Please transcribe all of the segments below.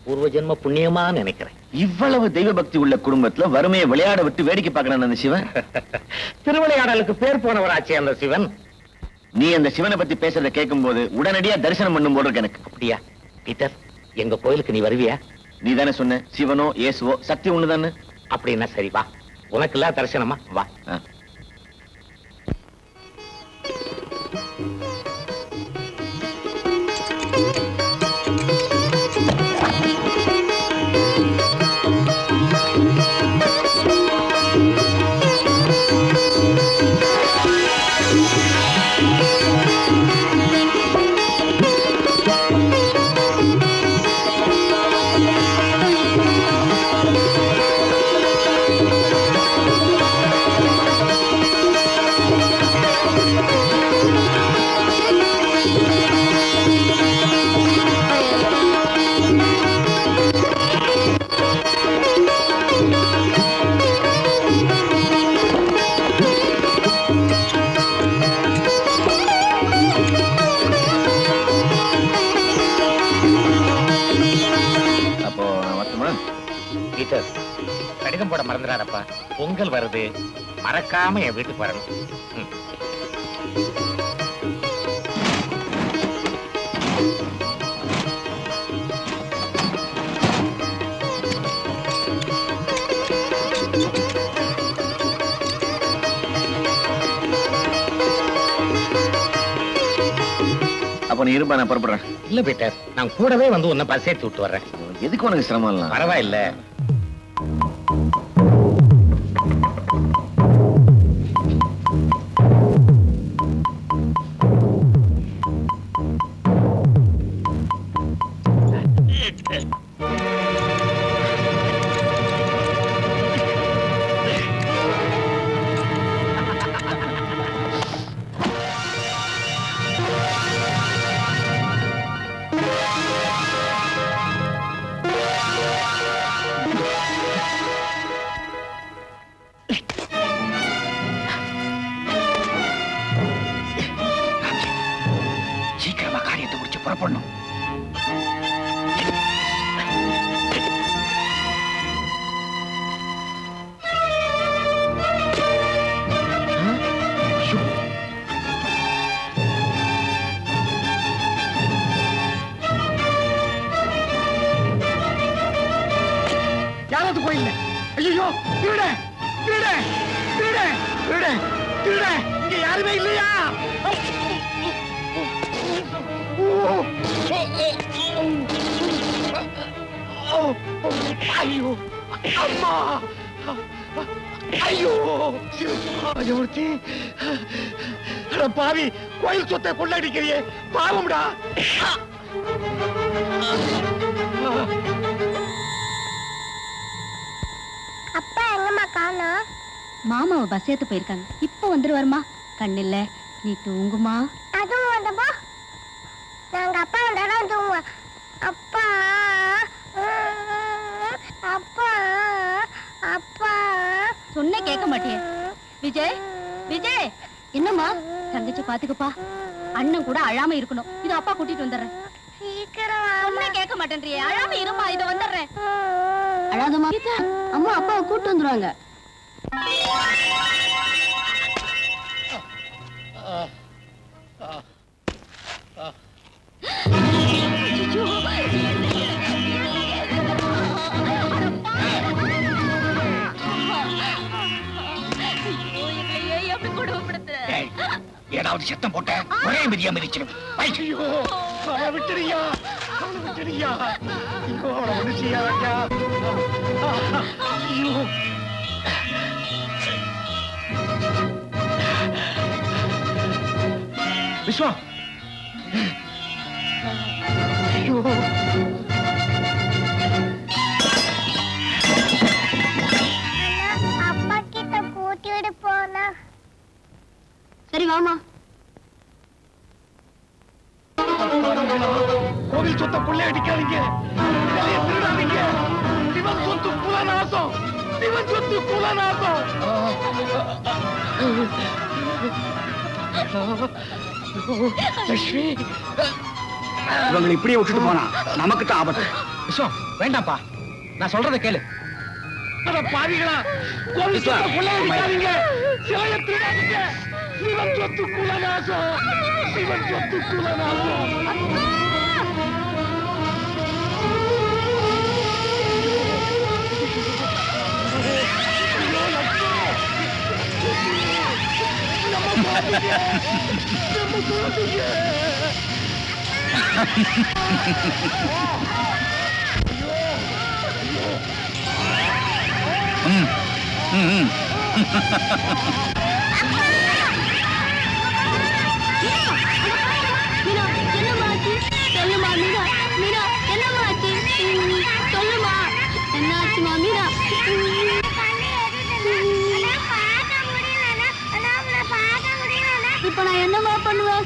பூர்வ ஜென்ம புண்ணியமா நினைக்கிறேன் இவ்வளவு தெய்வ பக்தி உள்ள குடும்பத்துல வறுமையை விளையாட விட்டு வேடிக்கை பார்க்கறான் அந்த சிவன் திருவிளையாடலுக்கு பேர் போனவராச்சே அந்த சிவன் நீ அந்த சிவனை பத்தி பேசுறத கேட்கும் போது உடனடியா தரிசனம் பண்ணும் போது இருக்கு எனக்கு அப்படியா பீட்டர் எங்க கோயிலுக்கு நீ வருவியா நீ தானே சொன்ன சிவனோ இயேசுவோ சக்தி ஒண்ணுதானே அப்படின்னா சரி வா உனக்கு இல்ல தரிசனமா வா ஆ. அப்போ நான் வரட்டுமா பீட்டர் கடிதம் போட மறந்துடாதப்பா பொங்கல் வருது மறக்காம என் வீட்டுக்கு வரணும் ம். அப்போ நீ இருப்பா நான் புறப்படுறேன் இல்ல பீட்டர் நான் கூடவே வந்து உன்னை பஸ் ஏத்தி விட்டு வர்றேன் எதுக்கு உனக்கு சிரமம் எல்லாம் பரவாயில்ல சீக்கிரமா காரியத்தை முடிச்சு புறப்படணும் யாராவது கோயில்ல ஐயோ திருட திருட திருட திருட திருட இங்க யாருமே இல்லையா ஐயோ அம்மா ஐயோ ராஜமூர்த்தி அட பாவி கோயில் சொத்தை கொள்ளடிக்கிறியே பாவம்டா அப்பா எங்கம்மா காணோம் மாமாவை பஸ் ஏத்து போயிருக்காங்க இப்போ வந்துருவாருமா கண்ணில்ல நீ தூங்குமா அதுவும் வந்தப்போ நாங்க அப்பா வந்தாலும் தூங்குவோம் அப்பா அப்பா அப்பா சொன்ன கேட்க மாட்டியே விஜய் விஜய் என்னம்மா தங்கச்சி பாத்துக்கப்பா அண்ணன் கூட அழாம இருக்கணும் இது அப்பா கூட்டிட்டு வந்துடுறேன் சீக்கிரம் சொன்ன கேட்க மாட்டேன்றியே அழாம இருமா இத வந்துடுறேன் அழாதம்மா அம்மா அப்பாவை கூட்டு வந்துருவாங்க ஏதாவது சத்தம் போட்ட ஒரே மிதியா மிதிச்சிடும் ஐயோ அவனை விட்டுறியா அவனை விட்டுறியா ஐயோ அவனை ஒண்ணு செய்யாதயா ஐயோ விஸ்வா ஐயோ அப்பா கிட்ட கூட்டிட்டு போனா சரி வாமா கோவில் சொத்தை கொள்ளை அடிக்காதீங்க நிலைய திருடாதீங்க சிவன் சொத்து குலநாசம் சிவன் சொத்து குலநாசம் லட்சுமி இவங்களை இப்படியே விட்டுட்டு போனா நமக்கு தான் ஆபத்து விஸ்வம் வேண்டாம்ப்பா நான் சொல்றத கேளு பாவிகளா கோவில் சொத்தை கொள்ளையடிக்காதீங்க சிலையை திருடாதீங்க சிவன் சொத்து குலநாசம் சிவன் சொத்து குலநாசம் மீனா என்னம்மா ஆச்சு சொல்லுமா மீனா மீனா என்னம்மா ஆச்சு ம், சொல்லுமா என்னாச்சுமா மீனா இப்ப நான் என்னம்மா பண்ணுவேன்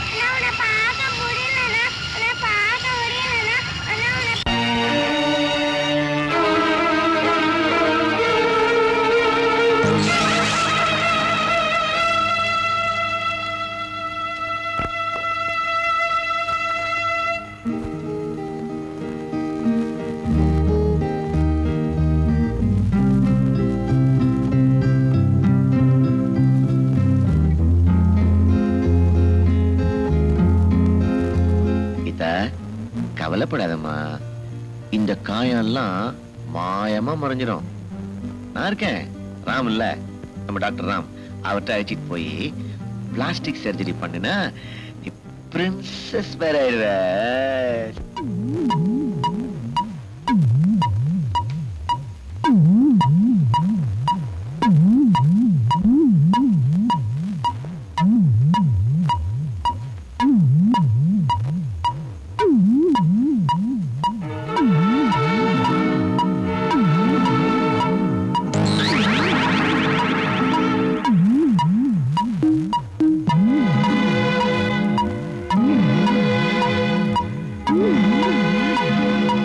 கீதா கவலைப்படாதம்மா இந்த காயம்லாம் மாயமா மறைஞ்சிடும் நான் இருக்கேன் ராம் இல்ல நம்ம டாக்டர் ராம் அவர்கிட்ட அழைச்சிட்டு போய் பிளாஸ்டிக் சர்ஜரி பண்ணுனா நீ பிரின்சஸ் வேற ஆயிடுவ ஆ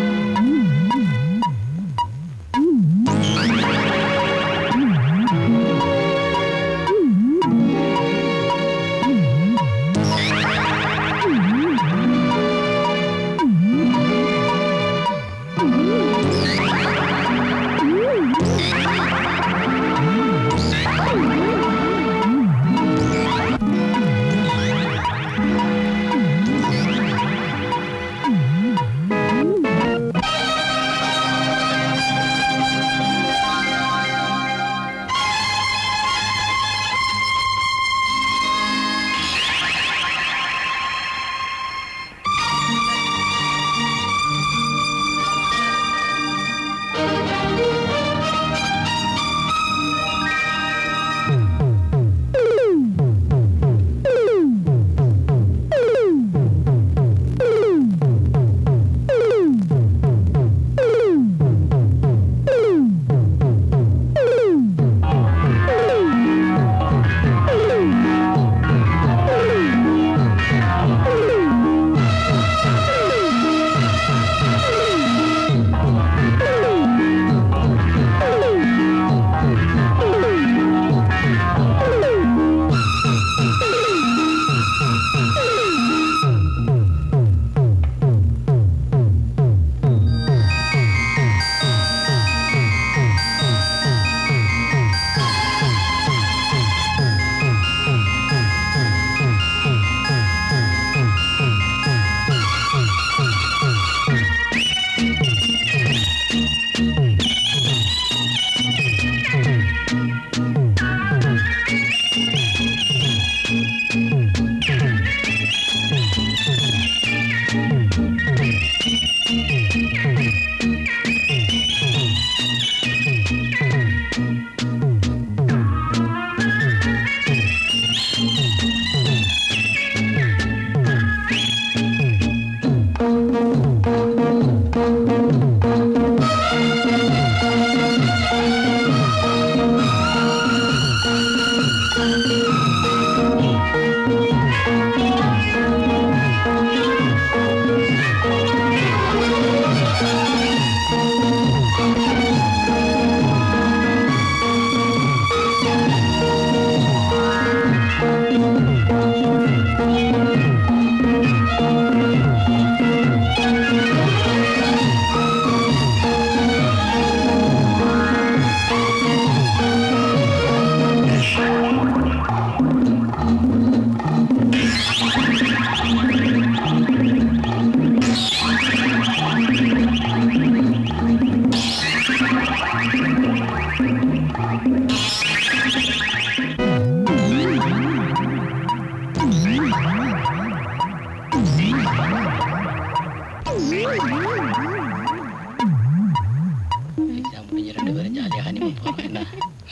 எக்ஸாம் முடிஞ்ச ரெண்டு பேரும் ஜாலியாக ஹனிமூன் போவாங்க என்ன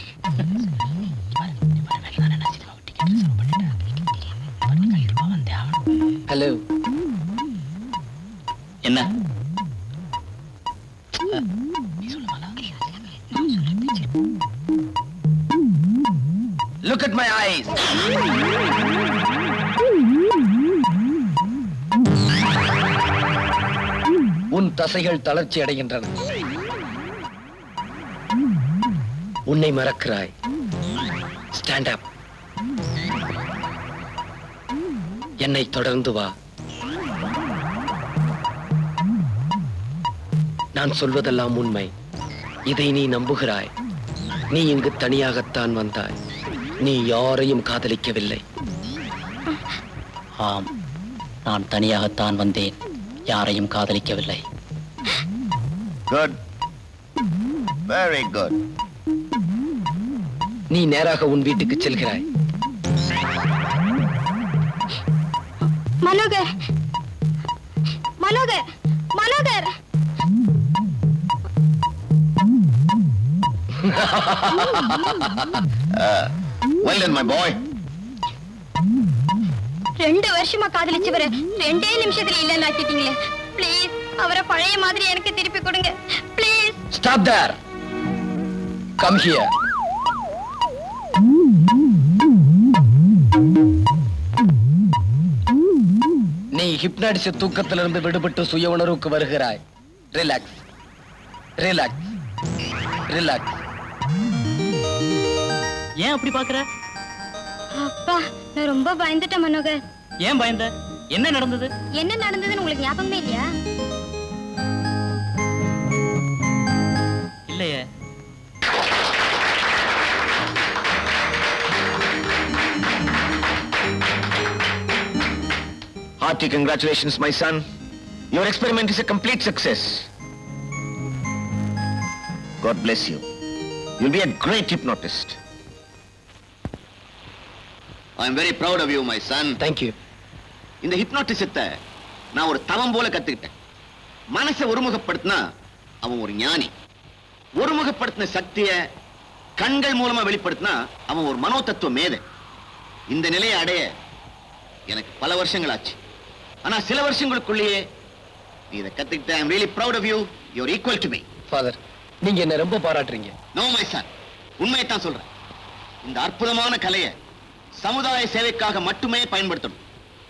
ஹலோ என்ன லுக் அட் மை ஐஸ் உன் தசைகள் தளர்ச்சி அடைகின்றன உன்னை மறக்கிறாய் ஸ்டாண்ட் அப் என்னை தொடர்ந்து வா நான் சொல்வதெல்லாம் உண்மை இதை நீ நம்புகிறாய் நீ இங்கு தனியாகத்தான் வந்தாய் நீ யாரையும் காதலிக்கவில்லை ஆம் நான் தனியாகத்தான் வந்தேன் யாரையும் காதலிக்கவில்லை குட் வெரி குட் நீ நேராக உன் வீட்டுக்கு செல்கிறாய் Manohar Manohar Manohar well done my boy ரெண்டு வருஷமா காதலிச்சவர ரெண்டே நிமிஷத்துல இல்லன்னு ஆக்கிட்டீங்களே ப்ளீஸ் அவரை பழைய மாதிரி எனக்கு திருப்பி கொடுங்க please Stop there! Come here. நீ ஹிப்னாடிச தூக்கத்திலிருந்து விடுபட்டு சுய உணர்வுக்கு வருகிறாய் ரிலாக்ஸ் ரிலாக்ஸ் ரிலாக்ஸ் ஏன் அப்படி பாக்குற அப்பா நான் ரொம்ப பயந்துட்டேன் மனோகர் ஏன் பயந்த என்ன நடந்தது என்ன நடந்ததுன்னு உங்களுக்கு ஞாபகமே இல்லையா இல்லையே Hearty congratulations, my son. Your experiment is a complete success. God bless you. You'll be a great hypnotist. I am very proud of you my son thank you இந்த ஹிப்னோட்டிசத்தை நான் ஒரு தவம் போல கத்துக்கிட்டேன் மனசை ஒருமுகப்படுத்தினா அவன் ஒரு ஞானி ஒருமுகப்படுத்தின சக்தியை கண்கள் மூலமா வெளிப்படுத்தினா அவன் ஒரு மனோ தத்துவ மேதை இந்த நிலையை அடைய எனக்கு பல வருஷங்கள் ஆச்சு ஆனா சில வருஷங்களுக்குள்ளேயே நீ இதை கத்துக்கிட்ட I am really proud of you your equal to me father நீங்க என்ன ரொம்ப பாராட்டுறீங்க நோ மை சன் உண்மையை தான் சொல்றேன் இந்த அற்புதமான கலையை சமுதாய சேவைக்காக மட்டுமே பயன்படுத்தணும்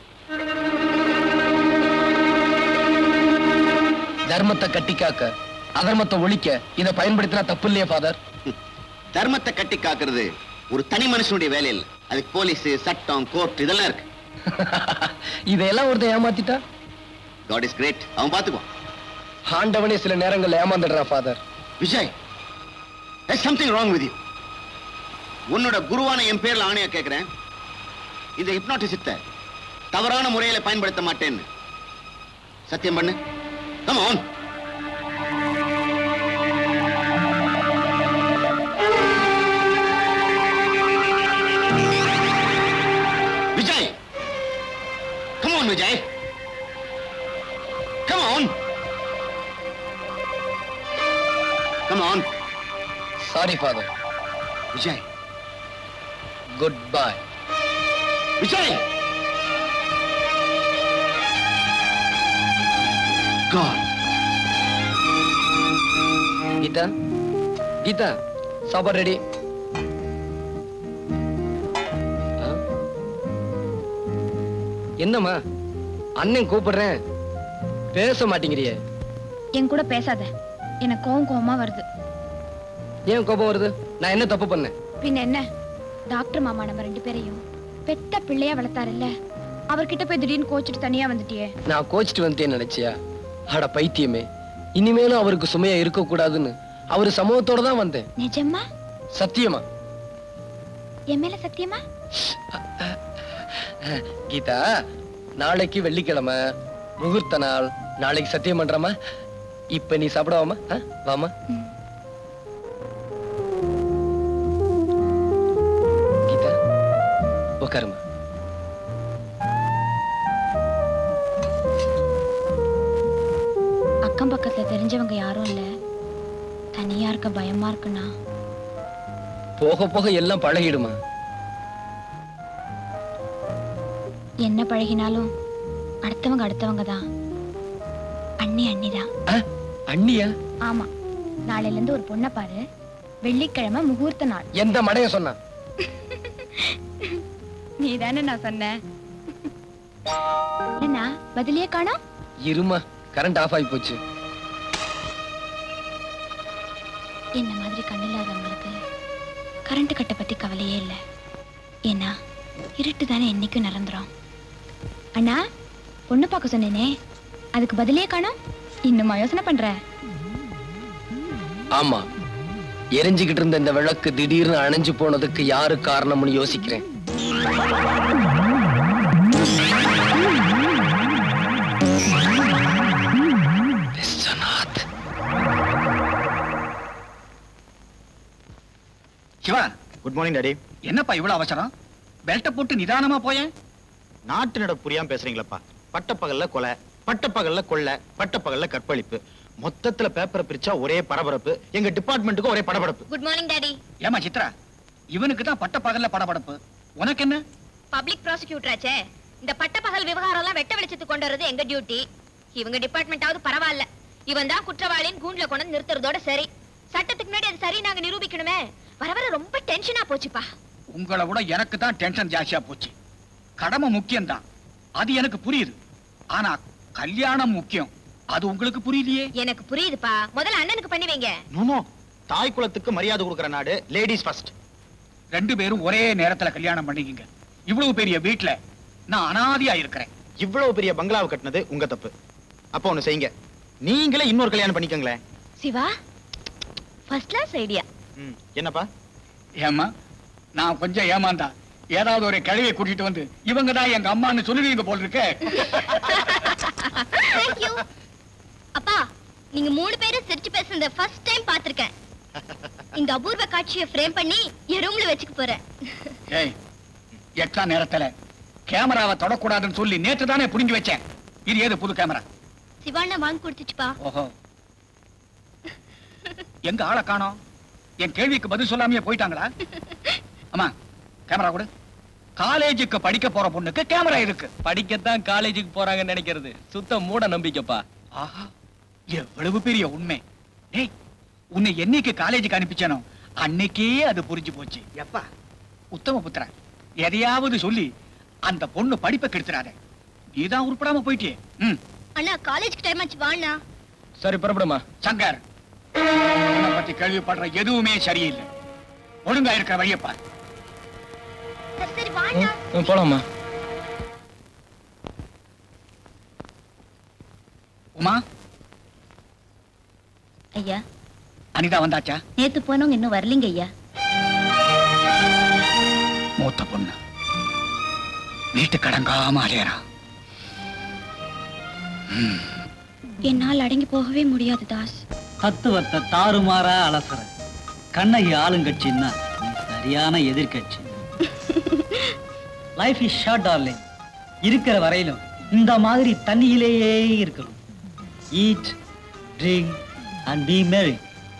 தர்மத்தை கட்டிக்காக்க அதர்மத்தை ஒழிக்க இதை பயன்படுத்தினா தப்பு இல்லையா ஃபாதர் தர்மத்தை கட்டி காக்கிறது ஒரு தனி மனுஷனுடைய வேலை இல்லை அதுக்கு போலீஸ் சட்டம் கோர்ட் இதெல்லாம் இருக்கு இதையெல்லாம் ஒருத்தன் ஏமாத்திட்டா காட் இஸ் கிரேட் அவன் பாத்துக்குவான் ஆண்டவனே சில நேரங்கள்ல ஏமாந்துடுறான் father Vijay something wrong with you உன்னோட குருவான என் பேர்ல ஆணையா கேட்கிறேன் இந்த ஹிப்னாட்டிசத்தை தவறான முறையில பயன்படுத்த மாட்டேன்னு சத்தியம் பண்ணு come on Vijay come on Vijay come on come on sorry father Vijay good boy Vijay God Geetha Geetha சாப்பாடு ரெடி என்னம்மா அண்ணன் கூப்பிடுறேன் பேச மாட்டேங்கிறியே என் கூட பேசாத எனக்கு கோவம் கோவமா வருது ஏன் கோபம் வருது நான் என்ன தப்பு பண்ணேன் பின்ன என்ன டாக்டர் மாமா நம்ம ரெண்டு பேரையும் பெத்த பிள்ளையா வளர்த்தாருல்ல அவர்கிட்ட போய் திடீர்னு கோச்சிட்டு தனியா வந்துட்டியே நான் கோச்சிட்டு வந்துட்டேன்னு நினைச்சியா அட பைத்தியமே இனிமேலும் அவருக்கு சுமையா இருக்க கூடாதுன்னு அவரு சமூகத்தோட தான் வந்தேன் நிஜமா சத்தியமா என் மேல சத்தியமா கீதா நாளைக்கு வெள்ளிக்கிழமை முகூர்த்த நாள் நாளைக்கு சத்தியம் பண்றமா இப்ப நீ சாப்பிடவாமா ஆ? வாமா கீதா உட்காருமா அக்கம் பக்கத்துல தெரிஞ்சவங்க யாரும் இல்ல தனியா இருக்க பயமா இருக்குண்ணா போக போக எல்லாம் பழகிடுமா என்ன பழகினாலும் அடுத்தவங்க அடுத்தவங்க தான் அண்ணி அண்ணி தான் அண்ணியா ஆமா நாளையில இருந்து ஒரு பொண்ணை பாரு வெள்ளிக்கிழமை முகூர்த்த நாள் எந்த மடைய சொன்னா நீ தானே நான் சொன்னேன் என்ன பதிலே காணோம் இருமா கரண்ட் ஆஃப் ஆகி போச்சு என்ன மாதிரி கண்ணில்லாதவங்களுக்கு கரண்ட் கட்டை பத்தி கவலையே இல்லை ஏன்னா இருட்டு தானே என்னைக்கும் நிரந்தரம் அண்ணா பொண்ணு பார்க்க சொன்னேனே அதுக்கு பதிலே காணோம் இன்னுமா யோசனை பண்ற ஆமா எரிஞ்சுகிட்டு இருந்த இந்த விளக்கு திடீர்னு அணைஞ்சு போனதுக்கு யாரு காரணம்னு யோசிக்கிறேன் Viswanath Siva good morning daddy என்னப்பா இவ்வளவு அவசரம் பெல்ட்ட போட்டு நிதானமா போயேன் நாட்டு நடப்பு புரியாம பேசுறீங்களப்பா பட்டப்பகல்ல கொலை பட்டப்பகல்ல கொள்ளை பட்டப்பகல்ல கற்பழிப்பு மொத்தத்துல பேப்பரை பிரிச்சா ஒரே பரபரப்பு எங்க டிபார்ட்மெண்ட்டுக்கு ஒரே படபடப்பு குட் மார்னிங் டாடி ஏமா சித்ரா இவனுக்கு தான் பட்ட பகல்ல படபடப்பு உனக்கு என்ன பப்ளிக் ப்ராசிக்யூட்டராச்சே இந்த பட்டப்பகல் விவகாரம் எல்லாம் வெட்ட வெளிச்சத்துக்கு கொண்டு வரது எங்க டியூட்டி இவங்க டிபார்ட்மெண்டாவது பரவாயில்ல இவன் தான் குற்றவாளின்னு கூண்டுல கொண்டு வந்து நிறுத்துறதோட சரி சட்டத்துக்கு முன்னாடி அது சரி நாங்க நிரூபிக்கணுமே வர வர ரொம்ப டென்ஷனா போச்சுப்பா உங்களை விட எனக்கு தான் டென்ஷன் ஜாஸ்தியா போச்சு கடமை முக்கியம்தான் அது எனக்கு புரியுது ஆனா கல்யாணம் முக்கியம் அது உங்களுக்கு புரியலையே எனக்கு புரியுதுப்பா முதல்ல அண்ணனுக்கு பண்ணி வைங்க நோ தாய் குலத்துக்கு மரியாதை கொடுக்கிற நாடு லேடிஸ் ஃபர்ஸ்ட் ரெண்டு பேரும் ஒரே நேரத்துல கல்யாணம் பண்ணிக்கிங்க இவ்வளவு பெரிய வீட்டுல நான் அனாதியா இருக்கிறேன் இவ்வளவு பெரிய பங்களாவை கட்டினது உங்க தப்பு அப்போ ஒண்ணு செய்யுங்க நீங்களே இன்னொரு கல்யாணம் பண்ணிக்கோங்களேன் சிவா ஃபர்ஸ்ட் கிளாஸ் ஐடியா ம், என்னப்பா ஏமா நான் கொஞ்சம் ஏமாந்தா ஏதாவது ஒரு கிழவியை கூட்டிட்டு வந்து இவங்க தான் எங்க அம்மான்னு சொல்லுவீங்க போல் இருக்க Thank you. அப்பா நீங்க மூணு பேரும் சிரிச்சு பேசுறத ஃபர்ஸ்ட் டைம் பாத்திருக்கேன் இந்த அபூர்வ காட்சியை ஃப்ரேம் பண்ணி என் ரூம்ல வச்சுக்க போறேன் ஏய் எட்டா நேரத்துல கேமராவை தொடக்கூடாதுன்னு சொல்லி நேத்து தானே புடிங்கி வச்சேன் இது ஏது புது கேமரா சிவாண்ணா வாங்கி கொடுத்துச்சுப்பா ஓஹோ எங்க ஆளை காணோம் என் கேள்விக்கு பதில் சொல்லாமையே போயிட்டாங்களா அம்மா கேமரா கொடு காலேஜுக்கு படிக்க போற பொண்ணுக்கு கேமரா இருக்கு படிக்கத்தான் காலேஜுக்கு போறாங்கன்னு நினைக்கிறது சுத்த மூட நம்பிக்கைப்பா ஆஹா எவ்வளவு பெரிய உண்மை டேய் உன்னை என்னைக்கு காலேஜுக்கு அனுப்பிச்சனோ அன்னைக்கே அது புரிஞ்சு போச்சு எப்பா உத்தம புத்திரன் எதையாவது சொல்லி அந்த பொண்ணு படிப்பை கெடுத்துறாத நீதான் உருப்படாம போயிட்டியே ம் அண்ணா காலேஜ்க்கு டைம் ஆச்சு வாண்ணா சரி புறப்படுமா சங்கர் உன்னை பத்தி கேள்விப்படுற எதுவுமே சரியில்லை ஒழுங்கா இருக்கிற வழியை பாரு சரி சரி வாண்ணா போலாமா உமா ஐயா அனிதா வந்தாச்சா நேத்து போனவங்க இன்னும் வரலீங்க ஐயா மூத்த பொண்ணு வீட்டு கடங்காம அலையறா என்னால் அடங்கி போகவே முடியாது தாஸ் தத்துவத்தை தாறுமாறா அலசுற கண்ணகி ஆளுங்கட்சின்னா நீ சரியான எதிர்க்கட்சி லைஃப் இஸ் ஷார்ட் டார்லிங் இருக்கிற வரையிலும் இந்த மாதிரி தண்ணியிலேயே இருக்கணும் eat drink and be merry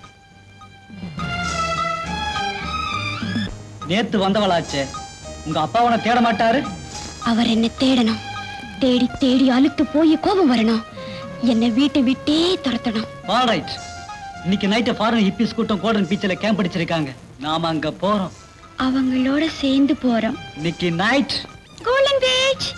நேத்து வந்தவளாச்சே உங்க அப்பா உன தேட மாட்டாரு அவர் என்ன தேடணும் தேடி தேடி அழுத்து போய் கோபம் வரணும் என்னை வீட்டை விட்டே துரத்தணும் ஆல்ரைட் இன்னைக்கு நைட்டு ஃபாரின் ஹிப்பிஸ் கூட்டம் கோல்டன் பீச்சில் கேம்ப் அடிச்சிருக்காங்க நாம அங்க போறோம் அவங்களோட சேர்ந்து போறோம் இன்னைக்கு நைட் கோல்டன் பீச்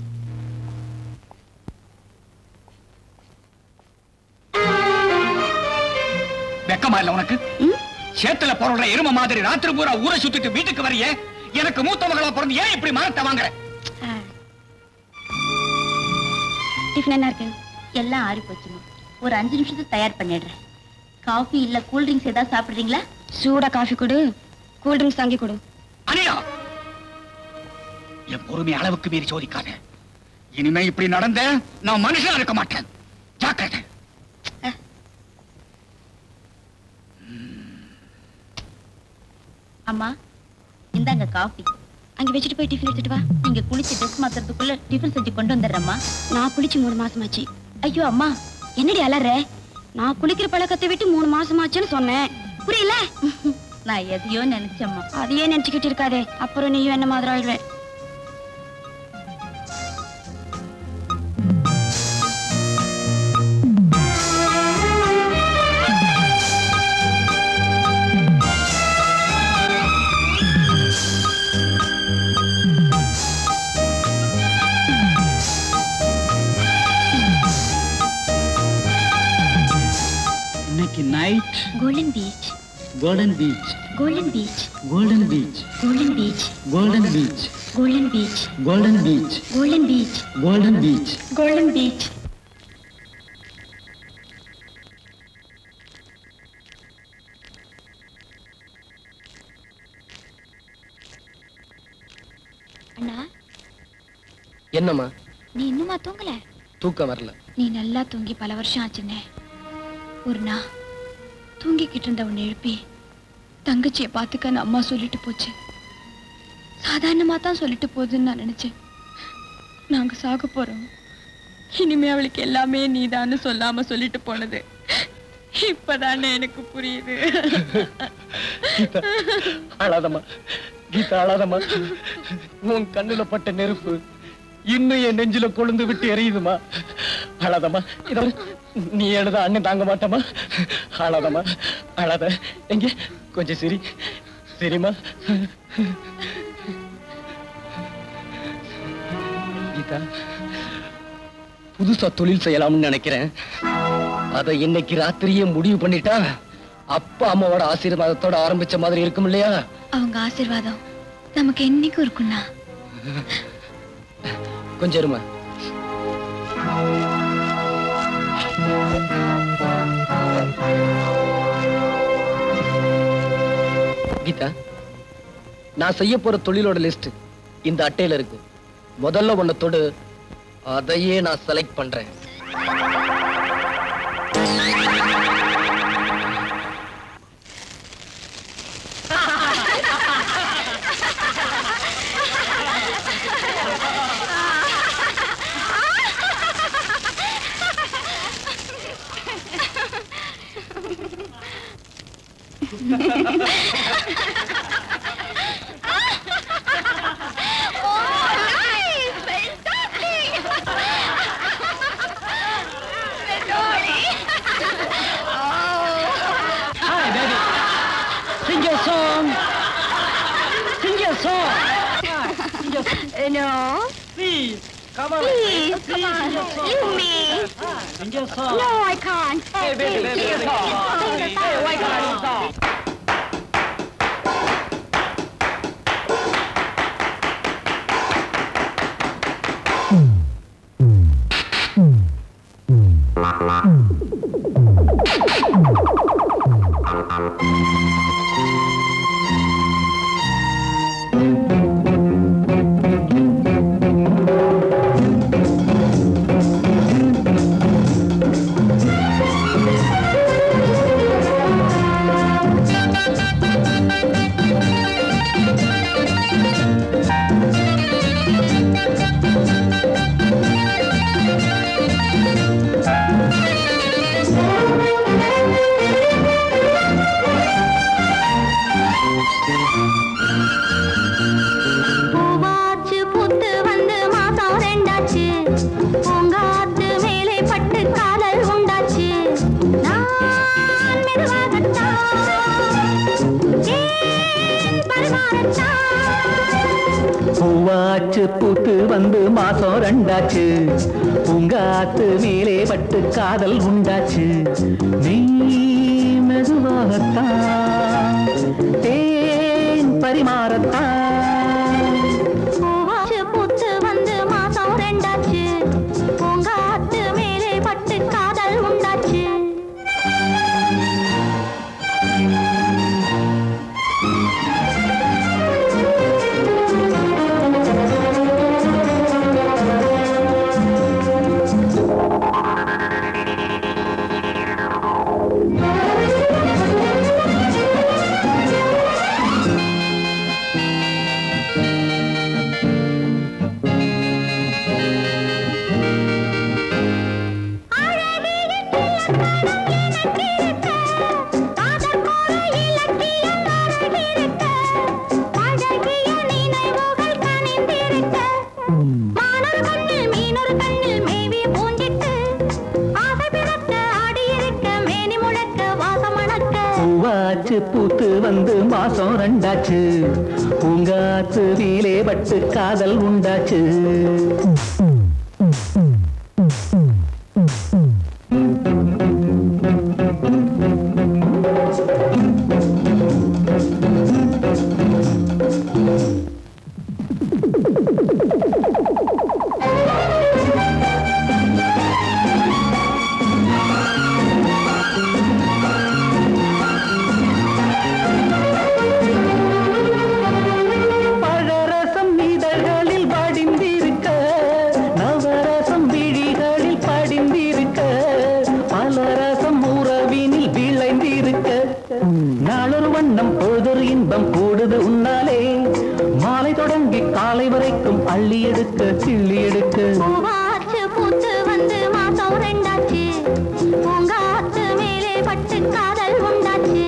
வெக்கமா இல்ல உனக்கு சேத்துல போற எரும மாதிரி ராத்திரி பூரா ஊரை சுத்திட்டு வீட்டுக்கு வரைய எனக்கு மூத்த மகளா பிறந்து ஏன் இப்படி மானத்தை வாங்குற டிஃபன் என்ன இருக்கு எல்லாம் ஆறி போச்சுமா ஒரு அஞ்சு நிமிஷத்துக்கு தயார் பண்ணிடுறேன் காஃபி இல்ல கூல் ட்ரிங்க்ஸ் ஏதாவது சாப்பிடுறீங்களா சூடா காஃபி கொடு கூல் ட்ரிங்க்ஸ் வாங்கி கொடு அனிதா என் பொறுமை அளவுக்கு மீறி சோதிக்காத இனிமே இப்படி நடந்த நான் மனுஷனா இருக்க மாட்டேன் ஜாக்கிரதை அம்மா இந்தாங்க காஃபி அங்க வச்சுட்டு போய் டிஃபன் எடுத்துட்டு வா நீங்க குளிச்சு ட்ரெஸ் மாத்துறதுக்குள்ள டிஃபன் செஞ்சு கொண்டு வந்துடுறேம்மா நான் குளிச்சு மூணு மாசமாச்சு ஐயோ அம்மா என்னடி அலற நான் குளிக்கிற பழக்கத்தை விட்டு மூணு மாசமாச்சுன்னு சொன்னேன் புரியல நான் எதையோ நினைச்சேம்மா அதையே நினைச்சுக்கிட்டு இருக்காதே அப்புறம் நீயும் என்ன மாதிரி ஆயிடுவேன் இன்னைக்கு night golden beach golden beach golden beach golden beach golden beach golden beach golden beach golden beach golden beach golden beach golden beach அண்ணா என்னம்மா நீ இன்னுமா தூங்கல தூக்கம் வரல நீ நல்லா தூங்கி பல வருஷம் ஆச்சுன்னே ஒரு நாள் தூங்கிக்கிட்டு இருந்த உன்னை எழுப்பி தங்கச்சியை பார்த்துக்கன்னு அம்மா சொல்லிட்டு போச்சு சாதாரணமா தான் சொல்லிட்டு போகுதுன்னு நான் நினைச்சேன் நாங்க சாக போறோம் இனிமே அவளுக்கு எல்லாமே நீதான்னு சொல்லாம சொல்லிட்டு போனது இப்பதானே எனக்கு புரியுது கீதா அழாதம்மா கீதா அழாதம்மா உன் கண்ணுல பட்ட நெருப்பு இன்னும் என் நெஞ்சில கொழுந்து விட்டு எரியுதுமா அழாதம்மா இத நீ எழுத அண்ணன் தாங்க மாட்டமா அழாதம்மா அழாத எங்க கொஞ்சம் சிரி சரிம்மா கீதா புதுசா தொழில் செய்யலாம்னு நினைக்கிறேன் அதை இன்னைக்கு ராத்திரியே முடிவு பண்ணிட்டா அப்பா அம்மாவோட ஆசீர்வாதத்தோட ஆரம்பிச்ச மாதிரி இருக்கும் இல்லையா அவங்க ஆசீர்வாதம் நமக்கு என்னைக்கும் இருக்குண்ணா கொஞ்சம் இருமா கீதா நான் செய்ய போற தொழிலோட லிஸ்ட் இந்த அட்டையில இருக்கு முதல்ல ஒன்ன தொடு அதையே நான் செலக்ட் பண்றேன் Hi, baby. Sing your song. Sing your song. Sing your song. No, Please. Come on. please, come on, you me. Sing your song. No, I can't. Hey, baby, baby, Sing baby. your song. Hey, why can't you stop? பூவாச்சு பூத்து வந்து மாசம் ரெண்டாச்சு பூங்காத்து மேலே பட்டு காதல் உண்டாச்சு நான் மெதுவாகத்தான் ஏன் பரிமாறத்தான் பூவாச்சு பூத்து வந்து மாசம் ரெண்டாச்சு பூங்காத்து மேலே பட்டு காதல் உண்டாச்சு நீ மெதுவாகத்தான் தேன் பரிமாறத்தான் பூவாச்சு பூத்து வந்து மாசம் ரெண்டாச்சு பூங்காத்து மேலே பட்டு காதல் உண்டாச்சு பூ பூத்து வந்து மாசம் ரெண்டாச்சு பூங்காத்து வீலே பட்டு காதல் உண்டாச்சு பழரசம் இதழ்களில் படிந்திருக்க நவரசம் விழிகளில் படிந்திருக்க பலரசம் உறவினில் விளைந்திருக்க நாளொரு வண்ணம் பொழுதொரு இன்பம் கூடுது உன்னாலே மாலை தொடங்கி காலை வரைக்கும் அள்ளி எடுக்க கிள்ளி எடுக்க பூவாச்சு பூத்து வந்து மாசம் ரெண்டாச்சு பூங்காத்து மேலே பட்டு காதல் உண்டாச்சு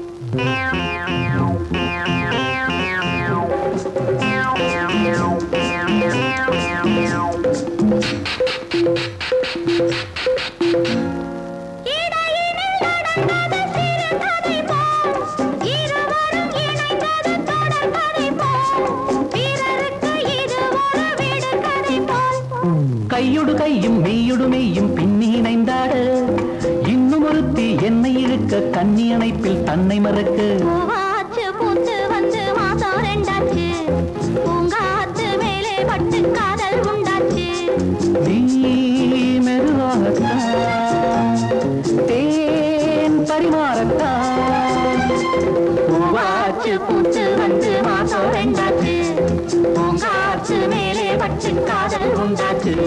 இடையினில் நடந்தது சிறுகதை போல், இருவரும் இணைந்தது தொடர்கதை போல், பிறருக்கு இது ஒரு விடுகதை போல் கையொடு கையும் மெய்யொடு மெய்யும் பின்னி இணைந்தாட இன்னும் ஒருத்தி என்னை இழுக்க கண்ணி அணைப்பில் தன்னை மறக்க பூவாச்சு பூத்து வந்து மாசம் ரெண்டாச்சு பூங்காத்து மேலே பட்டு காதல் உண்டாச்சு நீ மெதுவாகத்தான் தேன் பரிமாறத்தான் பூவாச்சு பூத்து வந்து மாசம் ரெண்டாச்சு பூங்காத்து மேலே பட்டு காதல் உண்டாச்சு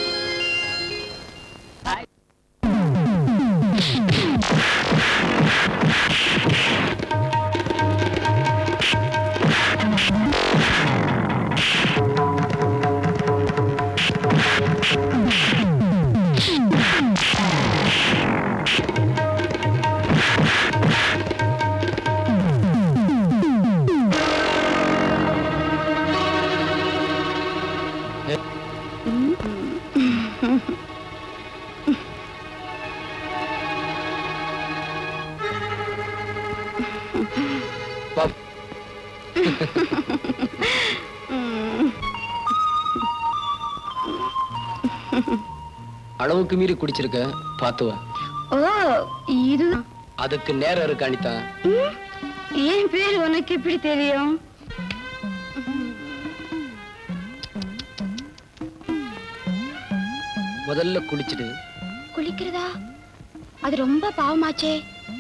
அளவுக்கு மீறி குடிச்சிருக்க பாத்துவ ஓ இது அதுக்கு நேரம் இருக்கு அனிதா என் பேர் உனக்கு எப்படி தெரியும் முதல்ல குளிச்சுடு குளிக்கிறதா அது ரொம்ப பாவமாச்சே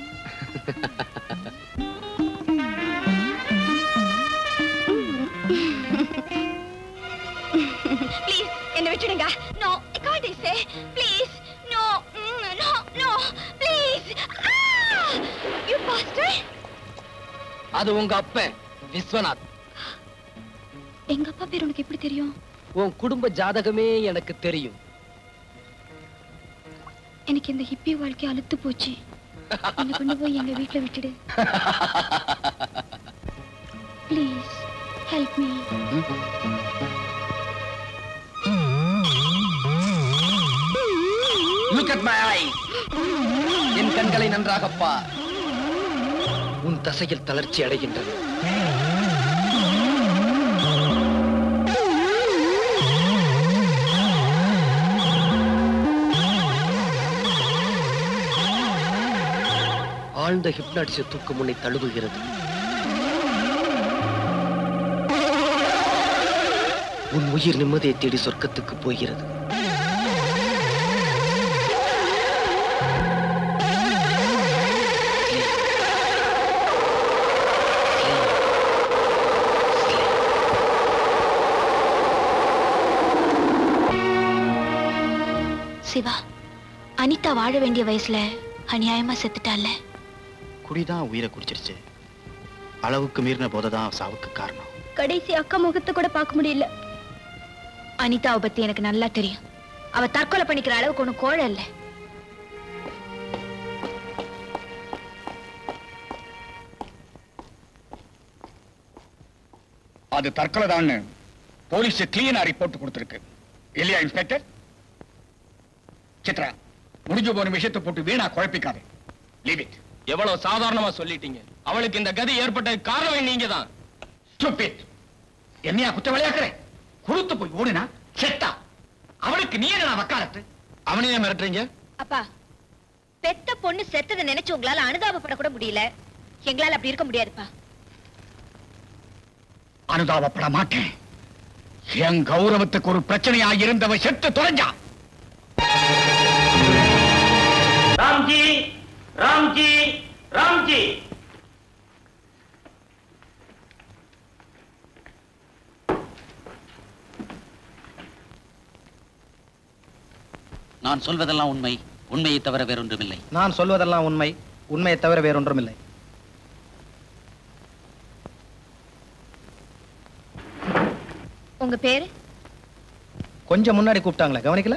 ப்ளீஸ் என்ன விட்டுடுங்க no I can't say please no no no please you bastard அது உங்க அப்பன் விஸ்வநாத் எங்க அப்பா பேர் உனக்கு எப்படி தெரியும் உன் குடும்ப ஜாதகமே எனக்கு தெரியும் எனக்கு இந்த ஹிப்பி வாழ்க்கை அழுத்து போச்சு என்னை கொண்டு போய் எங்க வீட்டுல விட்டுடு please help me look at my eye என் கண்களை நன்றாக பார் உன் தசையில் தளர்ச்சி அடைகின்றது ஆழ்ந்த ஹிப்னாட்டிச தூக்கம் உன்னை தழுவுகிறது உன் உயிர் நிம்மதியை தேடி சொர்க்கத்துக்கு போகிறது சிவா அனிதா வாழ வேண்டிய வயசுல அநியாயமா செத்துட்டால குடிதான் உயிரை குடிச்சிருச்சு அளவுக்கு மீறின போதை தான் சாவுக்கு காரணம் கடைசி அக்கா முகத்தை கூட பார்க்க முடியல அனிதாவை பத்தி எனக்கு நல்லா தெரியும் அவ தற்கொலை பண்ணிக்கிற அளவுக்கு ஒண்ணு கோழ இல்ல அது தற்கொலைதான்னு போலீஸ் கிளீனா ரிப்போர்ட் கொடுத்திருக்கு இல்லையா இன்ஸ்பெக்டர் சித்ரா முடிஞ்சு போன விஷயத்தை போட்டு வீணா குழப்பிக்காதே லீவ் இட் எவ்வளவு சாதாரணமா சொல்லிட்டீங்க அவளுக்கு இந்த கதி ஏற்பட்ட காரணம் நீங்க தான் Stupid. என்னையா குத்த விளையாக்குறேன் குறுத்து போய் ஓடுனா செத்தா அவளுக்கு நீ என்ன வக்காலத்து அவனையே மிரட்டுறீங்க அப்பா பெத்த பொண்ணு செத்ததை நினைச்சு உங்களால அனுதாபப்படக்கூட முடியல எங்களால அப்படி இருக்க முடியாதுப்பா அனுதாபப்பட மாட்டேன் என் கௌரவத்துக்கு ஒரு பிரச்சனையா இருந்தவ செத்து தொலைஞ்சா ராம்ஜி ராம்ஜி ராம்ஜி நான் சொல்வதெல்லாம் உண்மை உண்மையை தவிர வேறொன்றுமில்லை நான் சொல்வதெல்லாம் உண்மை உண்மையை தவிர வேறொன்றுமில்லை உங்க பேரு கொஞ்சம் முன்னாடி கூப்பிட்டாங்களே கவனிக்கல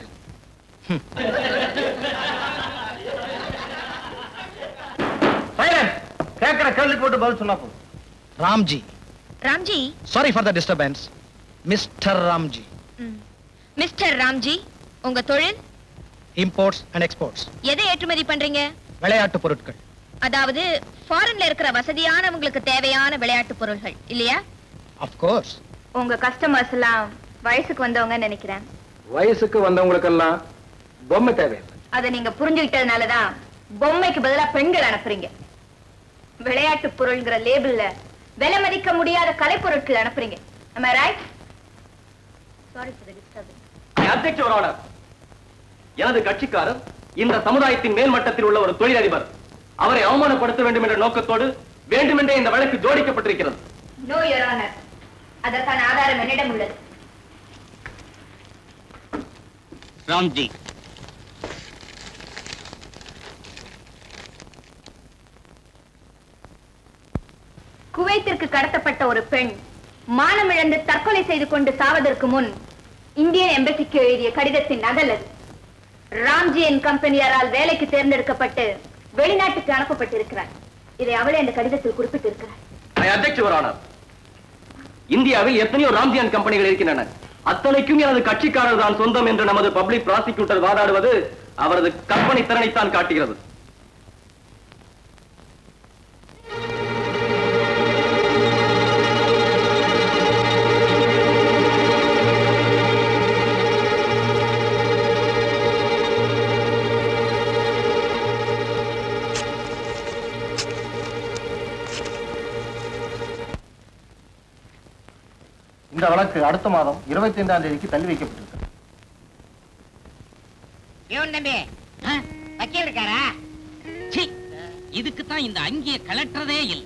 கேட்கிற கேள்விக்கு போட்டு பதில் சொன்னா போதும் Ramji Ramji sorry for the disturbance mister Ramji mister Ramji உங்க தொழில் இம்போர்ட்ஸ் அண்ட் எக்ஸ்போர்ட்ஸ் எதை ஏற்றுமதி பண்றீங்க விளையாட்டு பொருட்கள் அதாவது ஃபாரின்ல இருக்கிற வசதியானவங்களுக்கு தேவையான விளையாட்டு பொருள்கள் இல்லையா ஆஃப் கோர்ஸ் உங்க கஸ்டமர்ஸ் எல்லாம் வயசுக்கு வந்தவங்க நினைக்கிறேன் வயசுக்கு வந்தவங்களுக்கெல்லாம் பொம்மை தேவை அதை நீங்க புரிஞ்சுக்கிட்டதுனால தான் பொம்மைக்கு பதிலா பெண்கள் அனுப்புறீங்க விளையாட்டு பொருள்ங்கிற லேபிள்ல விலை மதிக்க முடியாத கலைப்பொருட்கள் அனுப்புறீங்க am I right sorry for the disturbance அத்தியட்சரோட எனது கட்சிக்காரர் இந்த சமுதாயத்தின் மேல்மட்டத்தில் உள்ள ஒரு தொழிலதிபர் அவரை அவமானப்படுத்த வேண்டும் என்ற நோக்கத்தோடு வேண்டுமென்றே இந்த வழக்கு ஜோடிக்கப்பட்டிருக்கிறது நோ யுவர் ஆனர் அதற்கான ஆதாரம் என்னிடம் உள்ளது ராம்ஜி குவைத்திற்கு கடத்தப்பட்ட ஒரு பெண் மானமிழந்து தற்கொலை செய்து கொண்டு சாவதற்கு முன் இந்தியன் எம்பசிக்கு எழுதிய கடிதத்தின் நகல் அது ராம்ஜியன் கம்பெனியாரால் வேலைக்கு தேர்ந்தெடுக்கப்பட்டு வெளிநாட்டுக்கு அனுப்பப்பட்டிருக்கிறார் இதை அவளே அந்த கடிதத்தில் குறிப்பிட்டிருக்கிறார் அத்தியட்சரோட இந்தியாவில் எத்தனையோ ராம்ஜியான் கம்பெனிகள் இருக்கின்றன அத்தனைக்கும் எனது கட்சிக்காரர் தான் சொந்தம் என்று நமது பப்ளிக் ப்ராசிக்யூட்டர் வாதாடுவது அவரது கற்பனை திறனைத்தான் காட்டுகிறது இந்த வழக்கு அடுத்த மாதம் இருபத்தி ஐந்தாம் தேதிக்கு தள்ளி வைக்கப்பட்டிருக்கு இவன் தம்பி வக்கீல் இருக்காரா சீ இதுக்கு தான் இந்த அங்கிய கலட்டுறதே இல்லை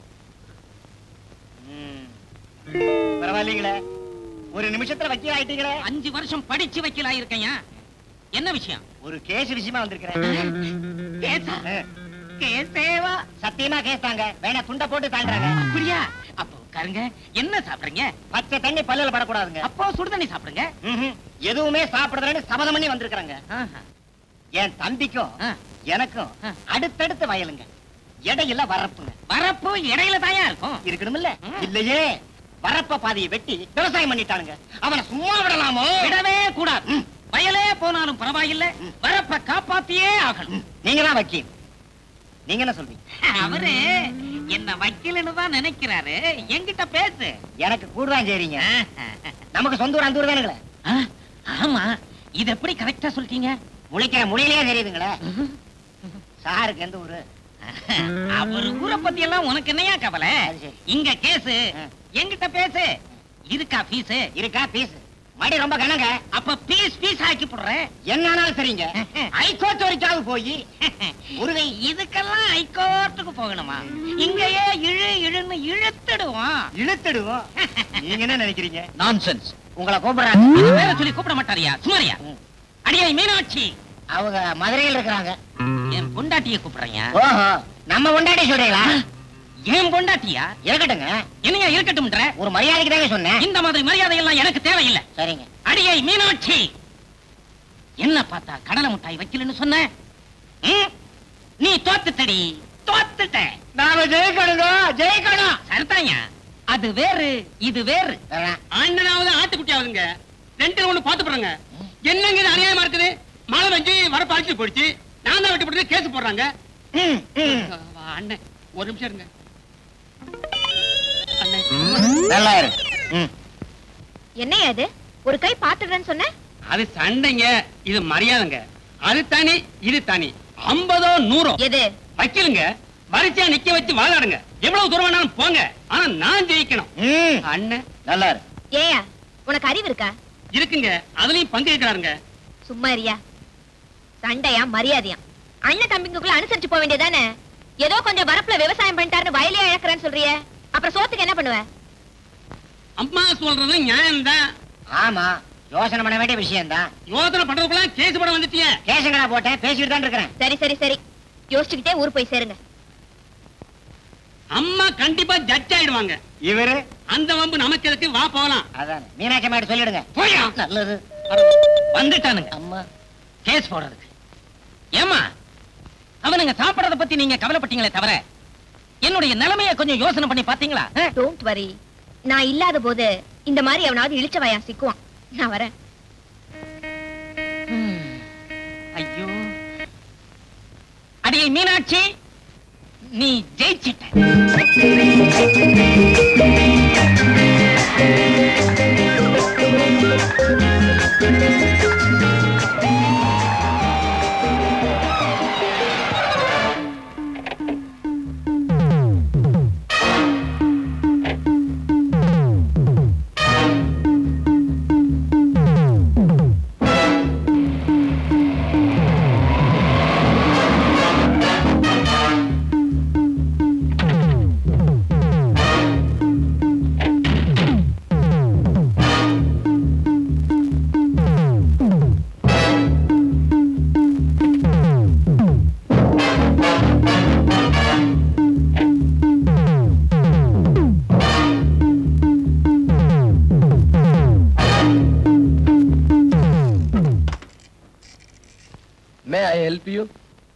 பரவாயில்லைங்களே ஒரு நிமிஷத்துல வக்கீல் ஆயிட்டீங்களே அஞ்சு வருஷம் படிச்சு வக்கீல் ஆயிருக்கையா என்ன விஷயம் ஒரு கேஸ் விஷயமா வந்திருக்கிறேன் கேஸா? கேஸேவா சத்தியமா கேஸ் தாங்க வேணா துண்டை போட்டு தாண்டாங்க அப்படியா அப்போ உட்காருங்க என்ன சாப்பிடுறீங்க பச்சை தண்ணி பல்லுல படக்கூடாதுங்க அப்போ சுடுதண்ணி சாப்பிடுங்க ம்ஹும். எதுவுமே சாப்பிடுறதுன்னு சபதம் பண்ணி வந்திருக்கிறாங்க ஆஹா. என் தம்பிக்கும் ஆ. எனக்கும் ஆ. அடுத்தடுத்து வயலுங்க இடையில வரப்புங்க வரப்பு இடையில தாயா இருக்கும் இருக்கணும்ல ம். இல்லையே வரப்ப பாதியை வெட்டி விவசாயம் பண்ணிட்டானுங்க அவனை சும்மா விடலாமோ விடவே கூடாது வயலே போனாலும் பரவாயில்லை வரப்ப காப்பாத்தியே ஆகணும் நீங்க தான் வக்கீல் நீங்க என்ன சொல்வீங்க அவரு என்ன வக்கீல்னு தான் நினைக்கிறாரு என்கிட்ட பேசு எனக்கு கூடுதான் சரிங்க நமக்கு சொந்த ஊர் அந்த ஊர் தானுங்களே ஆ, ஆமா இது எப்படி கரெக்டா சொல்லிட்டீங்க முழிக்கிற மொழியிலேயே தெரியுதுங்களே சாருக்கு எந்த ஊரு அவர் ஊரை பத்தி எல்லாம் உனக்கு என்னையா கவலை அது சரி. இங்க கேஸ் ஆ. என்கிட்ட பேசு இருக்கா ஃபீஸ் இருக்கா பீஸ் மடி ரொம்ப கனங்க அப்ப பீஸ் பீஸ் ஆக்கி போடுறேன் என்னாலும் சரிங்க ஹைகோர்ட் வரைக்காவது போய் முருகை இதுக்கெல்லாம் ஹைகோர்ட்டுக்கு போகணுமா இங்கேயே இழு இழுன்னு இழுத்துடுவோம் இழுத்துடுவோம் நீங்க என்ன நினைக்கிறீங்க நான்சென்ஸ் உங்களை கூப்பிடுறாங்க இது பேரை சொல்லி கூப்பிட மாட்டாரியா சுமாரியா அடியாய் மீனாட்சி அவங்க மதுரையில் இருக்கிறாங்க என் பொண்டாட்டிய கூப்பிடுறேன் ஓஹோ நம்ம கொண்டாடி சொல்றீங்களா ஏன் பொண்டாட்டியா இருக்கட்டுங்க என்னையா இருக்கட்டும்ன்ற ஒரு மரியாதைக்கு தாங்க சொன்னேன் இந்த மாதிரி மரியாதை எல்லாம் எனக்கு தேவையில்லை சரிங்க அடியை மீனாட்சி என்ன பார்த்தா கடலை முட்டாய் வைக்கலன்னு சொன்ன ம்? நீ தோத்துட்டடி தோத்துட்ட நாம ஜெயிக்கணுங்க ஜெயிக்கணும் சரிதாயா அது வேறு இது வேறு அண்ணனாவது ஆட்டுக்குட்டியாவதுங்க ரெண்டு ஒண்ணு பாத்து போறாங்க என்னங்க இது அநியாயமா இருக்குது மழை வந்து வரப்பு அழிச்சு போயிடுச்சு நான் தான் வெட்டி போட்டு கேஸ் போடுறாங்க அண்ணே ஒரு நிமிஷம் இருங்க அண்ணே நல்லா இரு என்னையா இது ஒரு கை பாத்துடுறேன்னு சொன்ன அது சண்டைங்க இது மரியாதைங்க அது தனி இது தனி ஐம்பதோ நூறோ எது வைக்கலுங்க வரிசையா நிக்க வச்சு வாழாடுங்க எவ்வளவு தூரம் வேணாலும் போங்க ஆனா நான் ஜெயிக்கணும் அண்ணன் நல்லா இரு ஏயா உனக்கு அறிவு இருக்கா இருக்குங்க அதுலயும் பங்கு இருக்கிறாருங்க சும்மா இருயா சண்டையா மரியாதையா அண்ணன் தம்பிங்களுக்குள்ள அனுசரிச்சு போக வேண்டியதானே ஏதோ கொஞ்சம் வரப்புல விவசாயம் பண்ணிட்டாருன்னு வயலையே இழக்கிறேன்னு சொல்றியே அப்புறம் சோத்துக்கு என்ன பண்ணுவ அம்மா சொல்றது நியாயம் தான் ஆமா யோசனை பண்ண வேண்டிய விஷயம் தான் யோசனை பண்றதுக்குள்ள கேஸ் படம் வந்துட்டியே கேசங்கடா போட்டேன் பேசிட்டு தான் இருக்கிறேன் சரி சரி சரி யோசிச்சுக்கிட்டே ஊர் போய் சேருங்க அம்மா கண்டிப்பா ஜட்ஜ் ஆயிடுவாங்க இவரு அந்த வம்பு நமக்கு எதுக்கு வா போலாம் அதான் மீனாட்சி மேடம் சொல்லிடுங்க போயா நல்லது வந்துட்டானுங்க அம்மா கேஸ் போடுறதுக்கு ஏமா அவனுங்க சாப்பிடறத பத்தி நீங்க கவலைப்பட்டீங்களே தவிர என்னுடைய நிலைமைய கொஞ்சம் யோசனை பண்ணி பாத்தீங்களா டோன்ட் வரி நான் இல்லாத போது இந்த மாதிரி எவனாவது இழிச்ச வயா சிக்குவான் நான் வரேன் ஐயோ அடியை மீனாட்சி நீ ஜெயிச்சிட்ட மே ஐ ஹெல்ப் யூ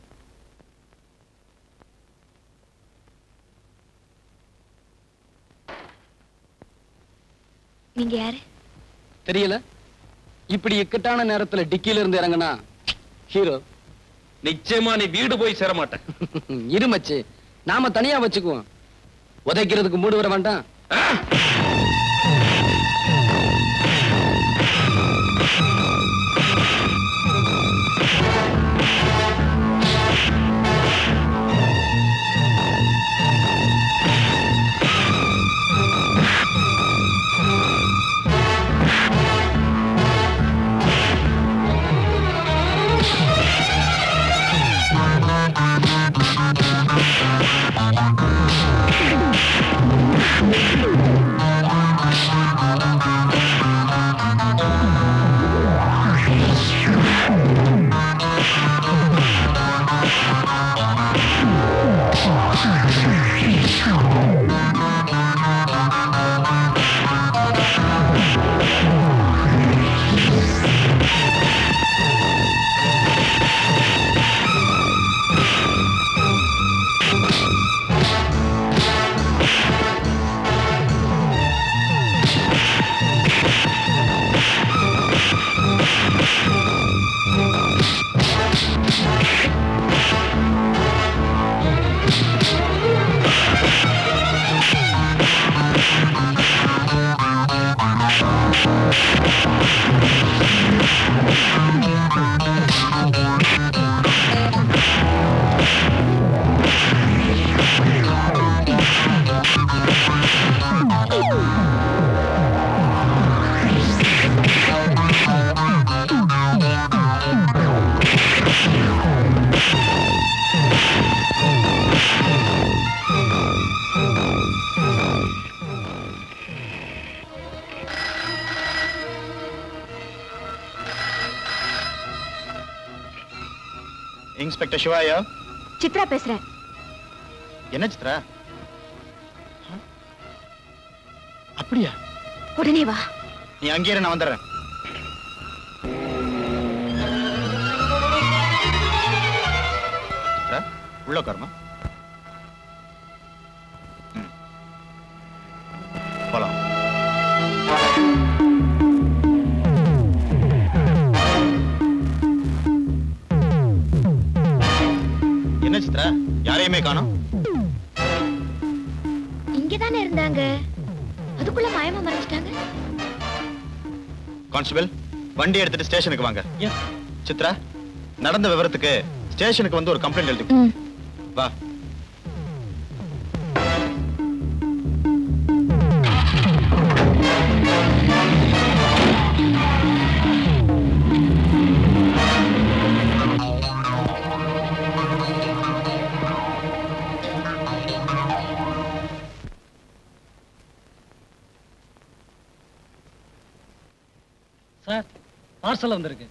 நீங்க யாரு தெரியல இப்படி இக்கட்டான நேரத்துல டிக்கில இருந்து இறங்குனா ஹீரோ நிச்சயமா நீ வீடு போய் சேர மாட்டேன் இருமச்சு நாம தனியா வச்சுக்குவோம் உதைக்கிறதுக்கு மூடு வர வேண்டாம் இன்ஸ்பெக்டர் சிவாயா சித்ரா பேசுறேன் என்ன சித்ரா அப்படியா உடனே வா நீ அங்கே இரு, நான் வந்துடுறேன் சித்ரா, உள்ள உட்காருமா ம். போலாம் என்ன என்ன சித்ரா யாரையுமே காணோம் இங்கதானே இருந்தாங்க அதுக்குள்ள மாயமா மறைச்சிட்டாங்க கான்ஸ்டபிள் வண்டி எடுத்துட்டு ஸ்டேஷனுக்கு வாங்க சித்ரா நடந்த விவரத்துக்கு ஸ்டேஷனுக்கு வந்து ஒரு கம்ப்ளைண்ட் எழுதி கொடு. வா சார் பார்சல் வந்திருக்கு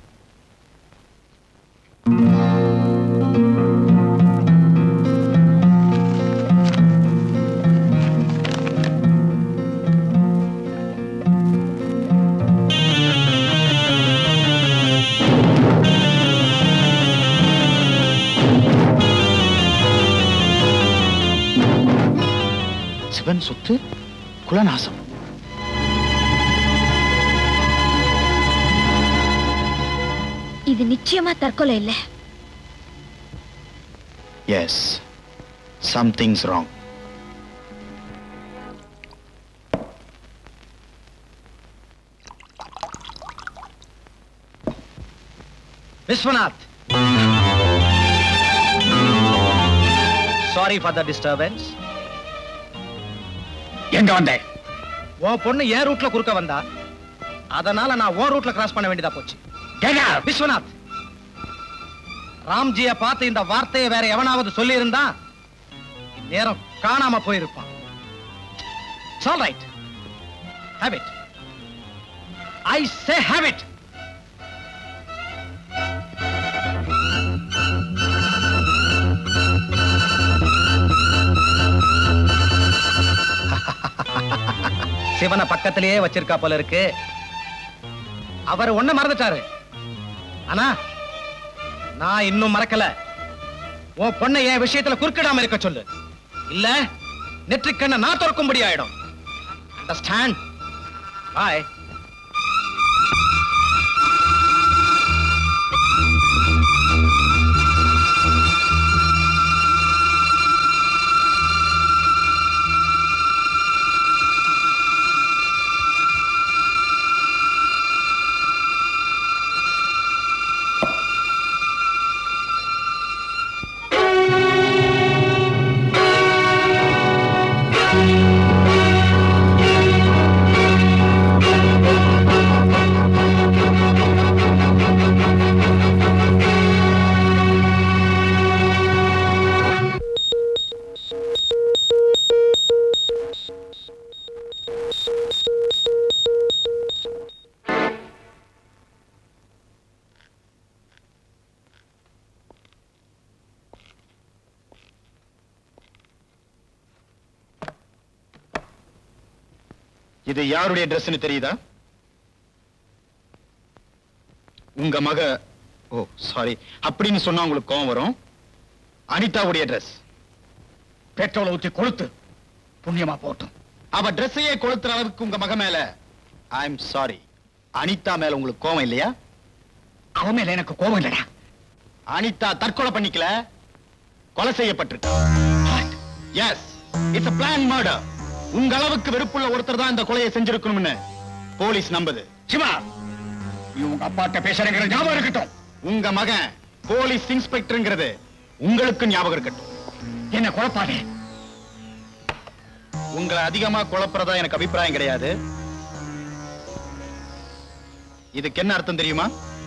சிவன் சொத்து குலநாசம் இது நிச்சயமா தற்கொலை இல்ல yes something's wrong Vishwanath sorry for the disturbance எங்க வந்தேன் உன் பொண்ணு என் ரூட்ல குறுக்க வந்தா அதனால நான் உன் ரூட்ல கிராஸ் பண்ண வேண்டியதா போச்சு விஸ்வநாத் ராம்ஜிய பார்த்து இந்த வார்த்தையை வேற எவனாவது சொல்லி இருந்தா நேரம் காணாம போயிருப்பான் all right have it I say have it சிவனை பக்கத்திலேயே வச்சிருக்கா போல இருக்கு அவர் ஒண்ண மறந்துட்டாரு ஆனா நான் இன்னும் மறக்கல உன் பொண்ணை என் விஷயத்துல குறுக்கிடாம இருக்க சொல்லு இல்ல நெற்றிக்கண்ண நான் திறக்கும்படி ஆயிடும் அண்டர்ஸ்டாண்ட் பாய் இது யாருடைய ட்ரெஸ்னு தெரியுதா உங்க மக ஓ சாரி அப்படின்னு சொன்னா உங்களுக்கு கோவம் வரும் அனிதாவுடைய ட்ரெஸ் பெட்ரோலை ஊத்தி கொளுத்து புண்ணியமா போட்டும் அவ ட்ரெஸ்ஸையே கொளுத்துற அளவுக்கு உங்க மக மேல ஐ எம் சாரி அனிதா மேல உங்களுக்கு கோவம் இல்லையா அவன் மேல எனக்கு கோவம் இல்லடா அனிதா தற்கொலை பண்ணிக்கல கொலை செய்யப்பட்டிருக்கா yes it's a plan murder உங்க அளவுக்கு வெறுப்புள்ள ஒருத்தர் தான் இந்த கொலையை செஞ்சிருக்கணும்னு போலீஸ் நம்புது சிவா நீ உங்க அப்பாட்ட பேசுறேங்கிற ஞாபகம் இருக்கட்டும் உங்க மகன் போலீஸ் இன்ஸ்பெக்டர்ங்கிறது உங்களுக்கு ஞாபகம் இருக்கட்டும் என்ன குழப்பாதே உங்களை அதிகமா குழப்புறதா எனக்கு அபிப்பிராயம் கிடையாது இதுக்கு என்ன அர்த்தம் தெரியுமா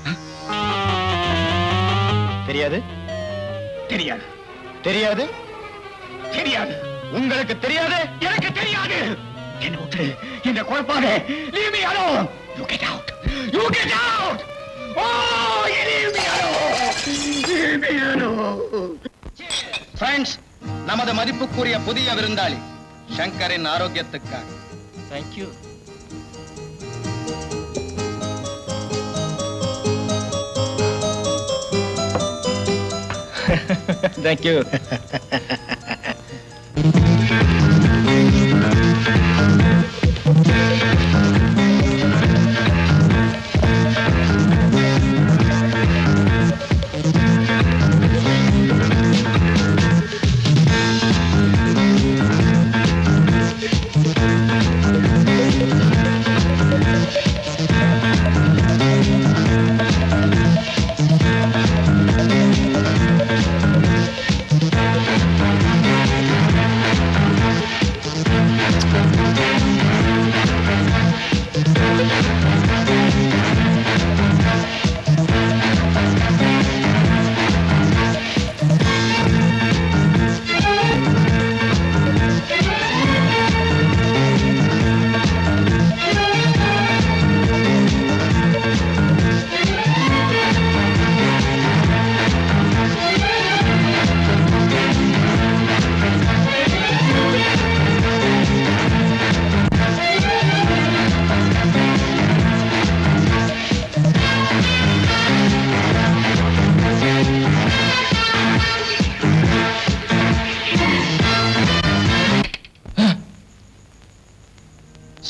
தெரியாது தெரியாது தெரியாது தெரியாது உங்களுக்கு தெரியாது எனக்கு தெரியாது என்ன விட்டு என்ன குழப்பாதே leave me alone you get out you get out oh you leave me alone leave me alone friends நமது மதிப்புக்குரிய புதிய விருந்தாளி சங்கரின் ஆரோக்கியத்துக்காக thank you thank you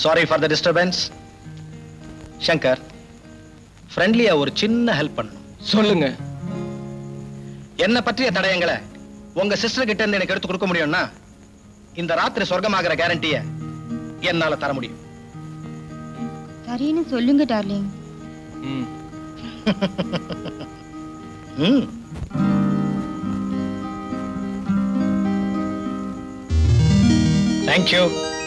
sorry for the disturbance Shankar ஃப்ரெண்ட்லியா ஒரு சின்ன ஹெல்ப் பண்ணணும் சொல்லுங்க என்ன பற்றிய தடயங்களை உங்க சிஸ்டர் கிட்ட இருந்து எனக்கு எடுத்து கொடுக்க முடியும்னா இந்த ராத்திரி சொர்க்கமாகிற கேரண்டிய என்னால தர முடியும் சரின்னு சொல்லுங்க டார்லிங் ம் தேங்க்யூ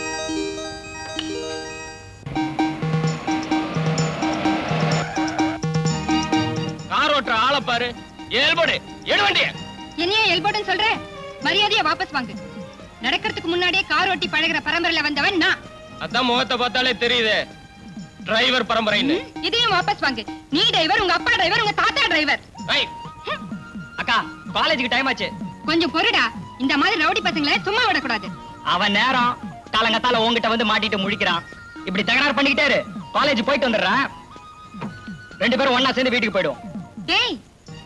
கார் ஓட்டுற ஆளை பாரு ஏழ்படு எடு வண்டிய என்னைய எல்போட்னு சொல்ற மரியாதையா வாபஸ் வாங்கு நடக்கிறதுக்கு முன்னாடியே கார் ஓட்டி பழகுற பரம்பரையில வந்தவன் நான் அதான் முகத்தை பார்த்தாலே தெரியுது டிரைவர் பரம்பரைன்னு இதையும் வாபஸ் வாங்கு நீ டிரைவர் உங்க அப்பா டிரைவர் உங்க தாத்தா டிரைவர் அக்கா காலேஜுக்கு டைம் ஆச்சு கொஞ்சம் பொறுடா இந்த மாதிரி ரவுடி பசங்களை சும்மா விடக்கூடாது அவன் நேரம் காலங்கத்தால உன்கிட்ட வந்து மாட்டிட்டு முழிக்கிறான் இப்படி தகராறு பண்ணிக்கிட்டே இரு காலேஜ் போயிட்டு வந்துடுறேன் ரெண்டு பேரும் ஒண்ணா சேர்ந்து வீட்டுக்கு போயிடுவோம் டேய்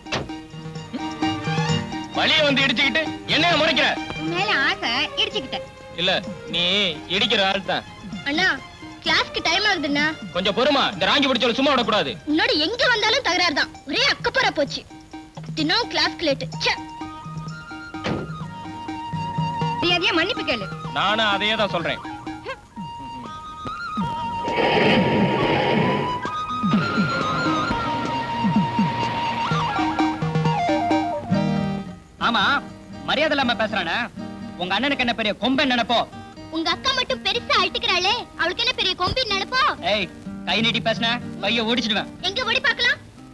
வழிய வந்து இடிச்சுக்கிட்டு என்னைய முறைக்கிற உன் மேல ஆசை இடிச்சுக்கிட்ட இல்ல நீ இடிக்கிற ஆள் தான் அண்ணா கிளாஸ்க்கு டைம் ஆகுதுண்ணா கொஞ்சம் பொறுமா இந்த ராங்கி பிடிச்சவள சும்மா விடக்கூடாது உன்னோட எங்க வந்தாலும் தகராறு தான் ஒரே அக்கப்பற போச்சு தினம் கிளாஸ்க்கு லேட்டு ச்சே மரியாதையா மன்னிப்பு கேளு நானும் அதையே தான் சொல்றேன் ஆமா மரியாதை இல்லாம பேசுறானே உங்க அண்ணனுக்கு என்ன பெரிய கொம்பன் நினைப்போ உங்க அக்கா மட்டும் பெருசா அழட்டிக்கிறாளே அவளுக்கு என்ன பெரிய கொம்பின் நினைப்போ ஏய் கை நீட்டி பேசுன கைய ஓடிச்சிடுவேன் எங்க ஓடி பார்க்கலாம்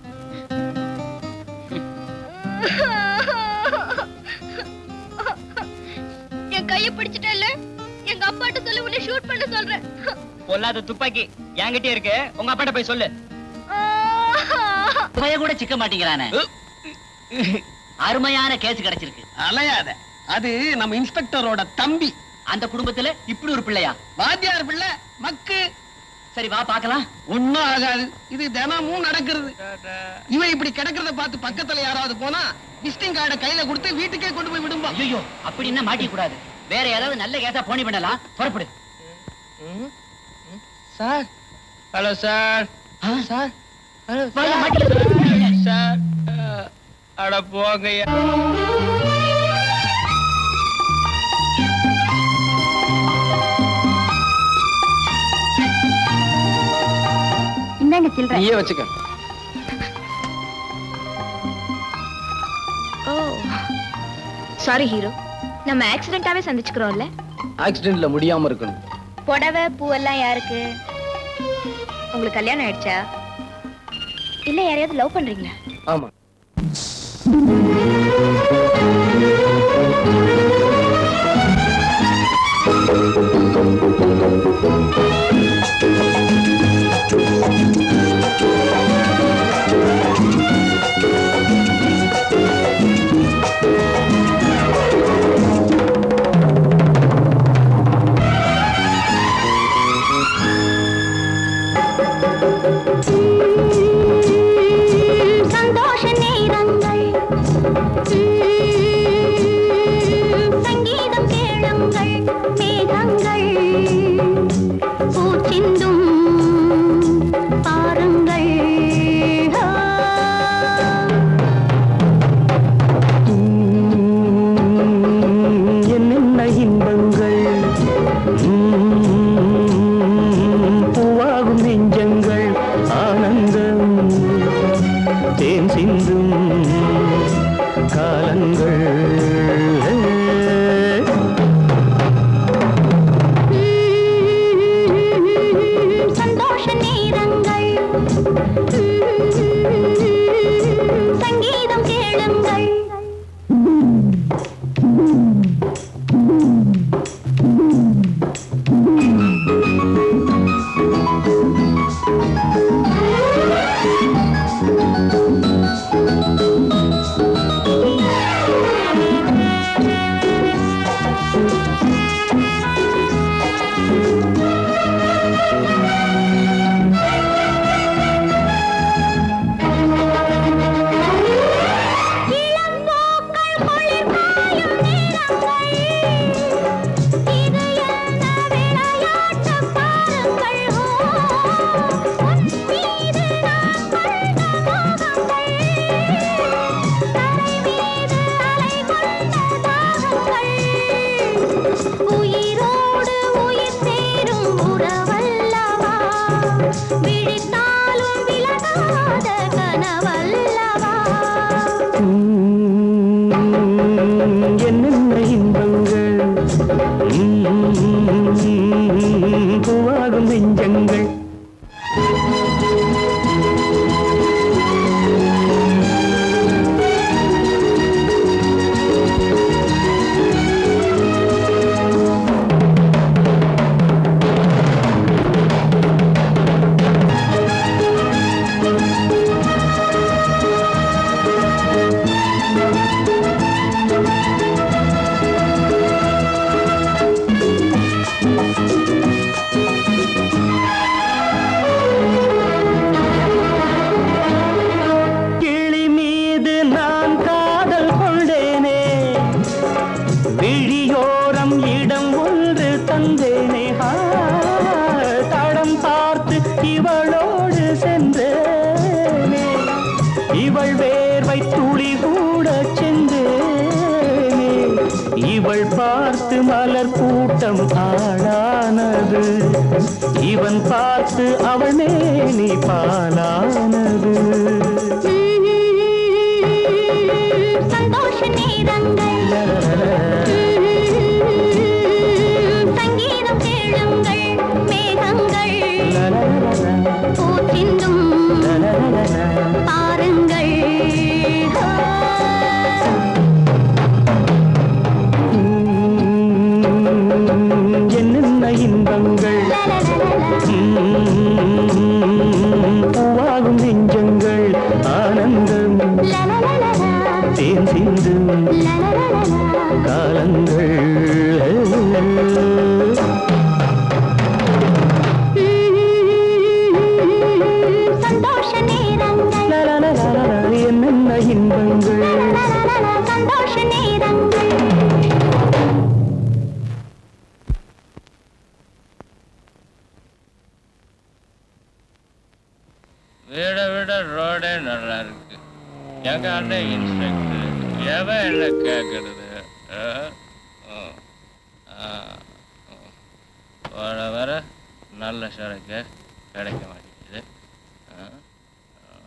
என் கைய பிடிச்சிட்டல எங்க அப்பாட்ட சொல்லி உன்னை ஷூட் பண்ண சொல்றேன் பொல்லாத துப்பாக்கி என்கிட்டயே இருக்கு உங்க அப்பாட்ட போய் சொல்லு பைய கூட சிக்க மாட்டேங்கிறானே அருமையான கேஸ் கிடைச்சிருக்கு அலையாத அது நம்ம இன்ஸ்பெக்டரோட தம்பி அந்த குடும்பத்துல இப்படி ஒரு பிள்ளையா வாத்தியார் பிள்ளை மக்கு சரி வா பார்க்கலாம் ஒண்ணும் ஆகாது இது தினமும் நடக்கிறது இவன் இப்படி கிடக்கிறத பார்த்து பக்கத்துல யாராவது போனா விசிட்டிங் கார்டை கையில கொடுத்து வீட்டுக்கே கொண்டு போய் விடும்பா ஐயோ அப்படி என்ன மாட்டிக்க கூடாது வேற ஏதாவது நல்ல கேஸா போனி பண்ணலாம் புறப்படு sir hello sir sir hello வாயா, சார் அஹ், அட போங்கய்யா இந்தாங்க சில்லற நீயே வச்சுக்க ஓ சாரி ஹீரோ நம்ம ஆக்சிடென்ட்டாவே சந்திச்சுக்கிறோம்ல ஆக்சிடென்ட்ல முடியாம இருக்கணும் புடவை பூவெல்லாம் யாருக்கு உங்களுக்கு கல்யாணம் ஆயிடுச்சா இல்ல யாரையாவது லவ் பண்றீங்களா ஆமா சந்தோஷ நேரங்கள் சங்கீதம் கேளுங்கள் மேகங்கள் பூச்சிந்தும் பாருங்கள் என்னென்ன இன்பங்கள் உம், பூவாகும் நெஞ்சங்கள் ஆனந்தம் தேன் சிந்தும் காலங்கள் சந்தோஷ நேரங்கள் சங்கீதம் கேளுங்கள் இளங்கோக்கள் குளிர் காயும் நேரங்கள் பார்த்து மலர் கூட்டம் ஆளானது இவன் பார்த்து அவள் மேனி பாலானது சந்தோஷ நேரங்கள் சங்கீதம் கேளுங்கள் மேகங்கள் பூச்சிந்தும் பாருங்கள் என்னென்ன இன்பங்கள் பூவாகும் நெஞ்சங்கள் ஆனந்தம் தேன் சிந்தும் காலங்கள் சந்தோஷ நேரங்கள் என்னென்ன இன்பங்கள் சந்தோஷ நேரங்கள் விட விட ரோடே நல்லா இருக்கு எங்க அண்ணன் இன்ஸ்பெக்டர் எவன் என்ன கேட்கறது ஆ? ஆ. ஆ. வர வர நல்ல சரக்கு கிடைக்க மாட்டேங்குது ஆ. ஆ.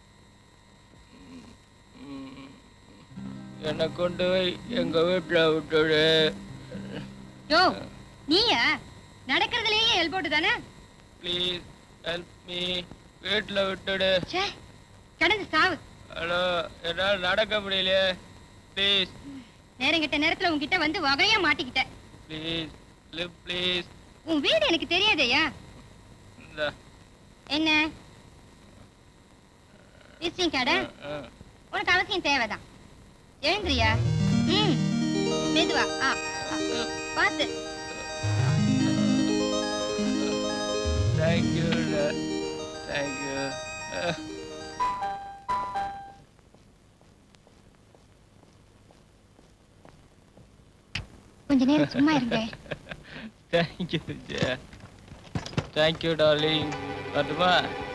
ம். என்னை கொண்டு போய் எங்க வீட்டுல விட்டுடு யோ நீயா நடக்கிறதுலயே எல் போட்டு தானே ப்ளீஸ் ஹெல்ப் மீ வீட்டுல விட்டுடு கடந்து சாவு ஹலோ என்னால் நடக்க முடியலையே ப்ளீஸ் நேரம் கிட்ட நேரத்துல உன்கிட்ட வந்து வகையா மாட்டிக்கிட்ட ப்ளீஸ் லிவ் ப்ளீஸ் உன் வீடு எனக்கு தெரியாதேயா இந்த என்ன விசிட்டிங் கார்டு உனக்கு அவசியம் தேவைதான் எழுந்திரியா ம் மெதுவா ஆ ஆ. பார்த்து தேங்க்யூ தேங்க்யூ கொஞ்ச நேரம் சும்மா இருங்க தேங்க்யூ ஜெயா தேங்க்யூ டார்லிங் வரட்டுமா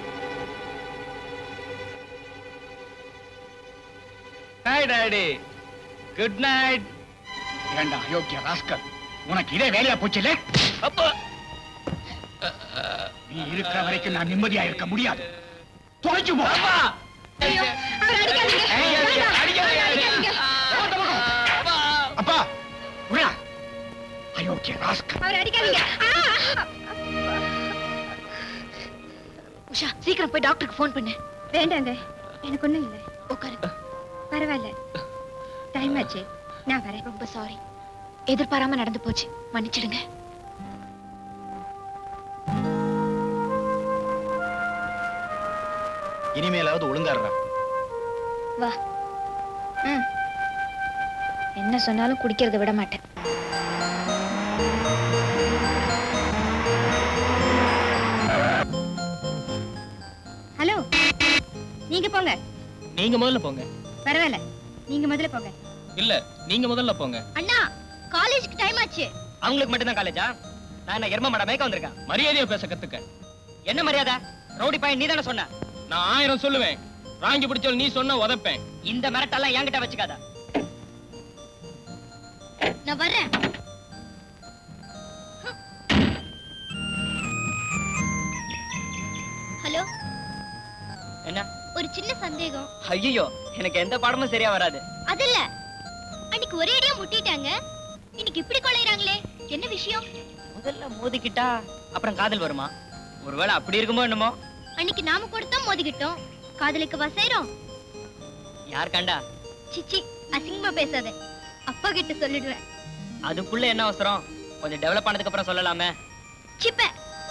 ஹாய் டாடி குட் நைட் ஏண்டா அயோக்கிய ராஸ்கல் உனக்கு இதே வேலையா போச்சுல அப்பா நீ இருக்கிற வரைக்கும் நான் நிம்மதியா இருக்க முடியாது தொலைச்சு போ அப்பா விடா அயோக்கிய ராஸ்கல் அவர் அடிக்காதீங்க உஷா சீக்கிரம் போய் டாக்டருக்கு ஃபோன் பண்ணு வேண்டாங்க எனக்கு ஒண்ணும் இல்லை உட்காருங்க பரவாயில்ல டைம் ஆச்சு நான் வரேன் ரொம்ப சாரி எதிர்பாராம நடந்து போச்சு மன்னிச்சிடுங்க இனிமேலாவது ஒழுங்காடுறா வா ம் என்ன சொன்னாலும் குடிக்கிறத விட மாட்டேன் ஹலோ நீங்க போங்க நீங்க முதல்ல போங்க பரவாயில்ல நீங்க முதல்ல போங்க இல்ல நீங்க முதல்ல போங்க அண்ணா காலேஜுக்கு டைம் ஆச்சு அவங்களுக்கு மட்டும் தான் காலேஜா நான் என்ன எரும மாட மேய்க்க வந்திருக்கேன் மரியாதையா பேச கத்துக்க என்ன மரியாதை ரவுடி பையன் நீ தானே சொன்ன நான் ஆயிரம் சொல்லுவேன் ராங்கி பிடிச்சவள் நீ சொன்ன உதப்பேன் இந்த மிரட்டெல்லாம் என்கிட்ட வச்சுக்காத நான் வர்றேன் ஹலோ என்ன ஒரு சின்ன சந்தேகம் ஐயோ எனக்கு எந்த பாடமும் சரியா வராது அது இல்ல அன்னைக்கு ஒரே அடியா முட்டிட்டாங்க இன்னைக்கு இப்படி கொள்ளையறாங்களே என்ன விஷயம் முதல்ல மோதிக்கிட்டா அப்புறம் காதல் வருமா ஒருவேளை அப்படி இருக்குமோ என்னமோ அன்னைக்கு நாம கூட தான் மோதிக்கிட்டோம் காதலுக்கு வசைறோம் யார் கண்டா சிச்சி அசிங்கமா பேசாத அப்பா கிட்ட சொல்லிடுவேன் அதுக்குள்ள என்ன அவசரம் கொஞ்சம் டெவலப் ஆனதுக்கு அப்புறம் சொல்லலாமே சிப்ப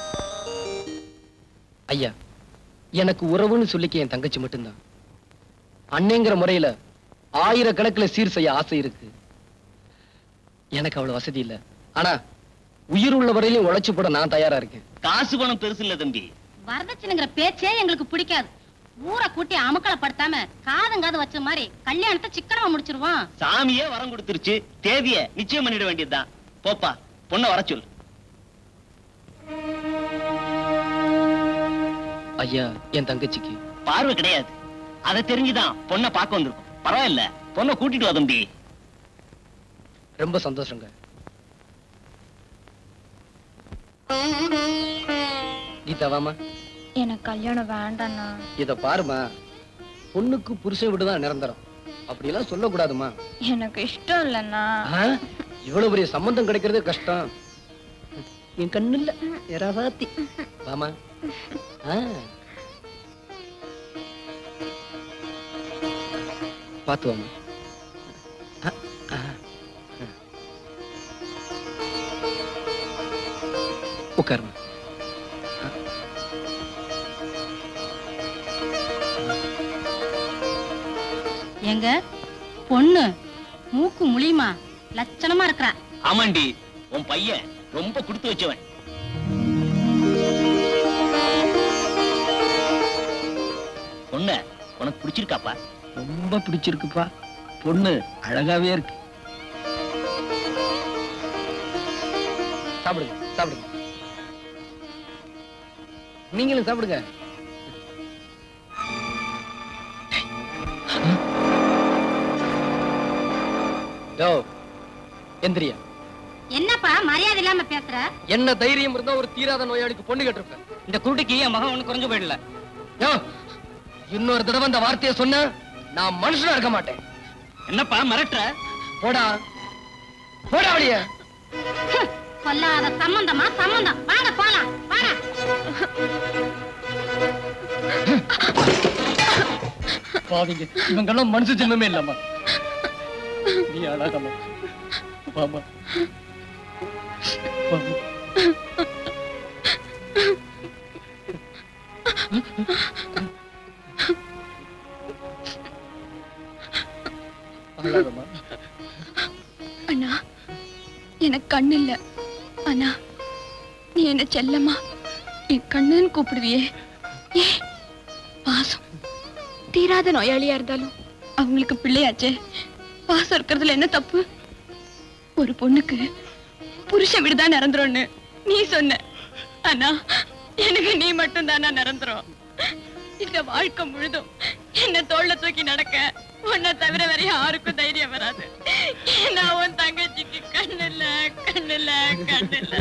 ஐயா எனக்கு உறவுன்னு சொல்லிக்க என் தங்கச்சி மட்டும்தான் அண்ணேங்கிற முறையில ஆயிரக்கணக்கில் சீர் செய்ய ஆசை இருக்கு எனக்கு அவ்வளவு வசதி இல்ல ஆனா உயிர் உள்ள வரையிலும் உழைச்சு போட நான் தயாரா இருக்கேன் காசு பணம் பெருசு இல்ல தம்பி வரதட்சணைங்கிற பேச்சே எங்களுக்கு பிடிக்காது ஊரை கூட்டி அமக்கலப்படுத்தாம காதங்காது வச்ச மாதிரி கல்யாணத்தை சிக்கனமா முடிச்சிருவோம் சாமியே வரம் கொடுத்துருச்சு தேதிய நிச்சயம் பண்ணிட வேண்டியதுதான் போப்பா பொண்ணை வர சொல்லு ஐயா என் தங்கச்சிக்கு பார்வை கிடையாது அதை தெரிஞ்சுதான் பொண்ணை பார்க்க வந்திருக்கோம் பரவாயில்ல பொண்ணை கூட்டிட்டு வா தம்பி ரொம்ப சந்தோஷங்க கீதா வாமா எனக்கு கல்யாணம் வேண்டாண்ணா இத பாருமா பொண்ணுக்கு புருஷன் விட்டுதான் நிரந்தரம் அப்படியெல்லாம் சொல்லக்கூடாதுமா எனக்கு இஷ்டம் இல்லைண்ணா ஆ? இவ்வளவு பெரிய சம்பந்தம் கிடைக்கிறதே கஷ்டம் என் கண்ணு இல்ல எராசாத்தி வாமா ஆ. பாத்து வாமா ஆ, ஆ. உட்காருமா எங்க பொண்ணு மூக்கு முழியுமா லட்சணமா இருக்கிறா ஆமாண்டி உன் பையன் ரொம்ப கொடுத்து வச்சவன் பொண்ணு உனக்கு பிடிச்சிருக்காப்பா ரொம்ப பிடிச்சிருக்குப்பா பொண்ணு அழகாவே இருக்கு சாப்பிடுங்க சாப்பிடுங்க நீங்களும் சாப்பிடுங்க யோ எந்திரியா என்னப்பா மரியாதை இல்லாம பேசுற என்ன தைரியம் இருந்தா ஒரு தீராத நோயாளிக்கு பொண்ணு கேட்டிருப்பேன் இந்த குருடிக்கு என் மகன் ஒண்ணு குறைஞ்சு போயிடல யோ இன்னொரு தடவை இந்த வார்த்தையை சொன்ன நான் மனுஷனா இருக்க மாட்டேன் என்னப்பா மிரட்டுற போடா போடா வெளியே கொல்லாத சம்பந்தமா சம்பந்தம் வாங்க போலாம் வாங்க பாவிங்க இவங்கெல்லாம் மனுஷ ஜென்மமே இல்லம்மா நீ அழகம்மா வாமா வாமா அழகம்மா அண்ணா எனக்கு கண்ணு இல்ல அண்ணா நீ என்ன செல்லம்மா என் கண்ணுன்னு கூப்பிடுவியே ஏ பாசம் தீராத நோயாளியா இருந்தாலும் அவங்களுக்கு பிள்ளையாச்சே பாசம் இருக்கிறதுல என்ன தப்பு ஒரு பொண்ணுக்கு புருஷன் விடுதான் நிரந்தரம்னு நீ சொன்ன ஆனா எனக்கு நீ மட்டும் தானா நிரந்தரம் இந்த வாழ்க்கை முழுதும் என்ன தோல்ல தூக்கி நடக்க உன்னை தவிர வேற யாருக்கும் தைரியம் வராது நான் உன் தங்கச்சிக்கு கண்ணில்ல கண்ணில்ல கண்ணில்ல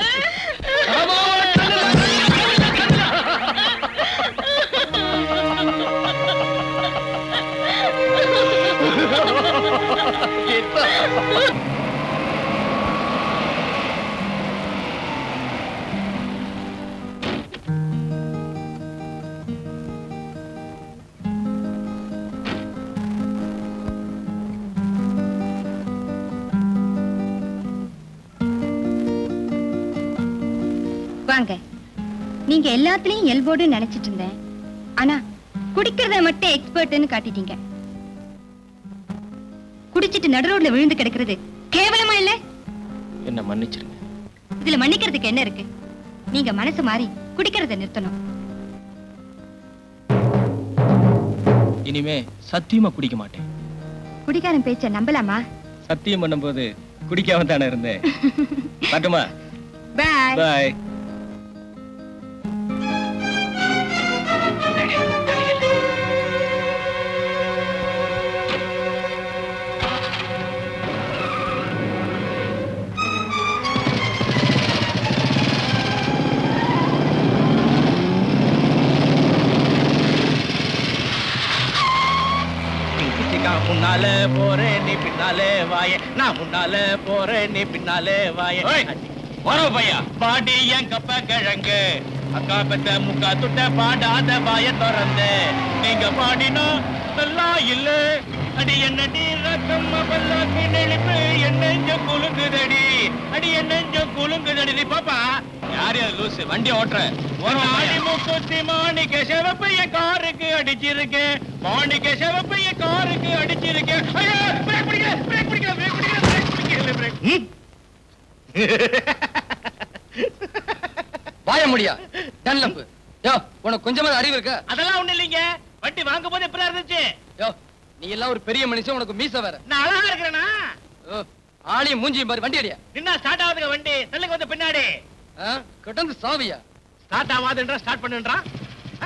வாங்க நீங்க எல்லாத்துலயும் எல்போர்டு நினைச்சிட்டு இருந்தேன் ஆனா குடிக்கிறத மட்டும் எக்ஸ்பர்ட்னு காட்டிட்டீங்க குடிச்சிட்டு நடு ரோட்ல விழுந்து கிடக்கிறது கேவலமா இல்ல என்ன மன்னிச்சிருங்க இதுல மன்னிக்கிறதுக்கு என்ன இருக்கு நீங்க மனசு மாறி குடிக்கிறத நிறுத்தணும் இனிமே சத்தியமா குடிக்க மாட்டேன் குடிக்காரன் பேச்ச நம்பலாமா சத்தியம் பண்ணும்போது குடிக்காம தானே இருந்தேன் மட்டுமா பாய் பாய் முன்னால போறேன் நீ பின்னாலே வாயே நான் முன்னால போறேன் நீ பின்னாலே வாயே வரோ பையா பாடி என் கப்ப கிழங்கு அக்கா பெத்த முக்கா துட்ட பாடாத வாய திறந்து நீங்க பாடினா நல்லா இல்ல அடி என்னடி ரக்கம் பல்லாக்கு நெளிப்பு என் நெஞ்ச குலுங்குதடி அடி என் நெஞ்ச குலுங்குதடி நீ பாப்பா யார் யார் லூசு வண்டி ஓட்டுற ஒரு ஆடி மூக்குத்தி மாணிக்க சிவப்பு என் காருக்கு அடிச்சிருக்கேன் மாணிக்க சிவப்பு என் காருக்கு அடிச்சிருக்கேன் ஐயோ பிரேக் பிடிக்கல பிரேக் பிடிக்கல பிரேக் பிடிக்கல பிரேக் பிடிக்கல பிரேக் ம்? வாய முடியா டன்லப்பு யோ உனக்கு கொஞ்சமாவது அறிவு இருக்கா அதெல்லாம் ஒண்ணு இல்லைங்க வண்டி வாங்கும் போது எப்படி இருந்துச்சு யோ நீ எல்லாம் ஒரு பெரிய மனுஷன் உனக்கு மீச வேற நான் அழகா இருக்கிறேனா ஓ, ஆளையும் மூஞ்சியும் பாரு வண்டி அடியா நின்னா ஸ்டார்ட் ஆகுதுங்க வண்டி தள்ளுங்க வந்து பின்னாடி கிடந்து சாவியா ஸ்டார்ட் ஆகாதுன்றா ஸ்டார்ட் பண்ணுன்றான் ஆ?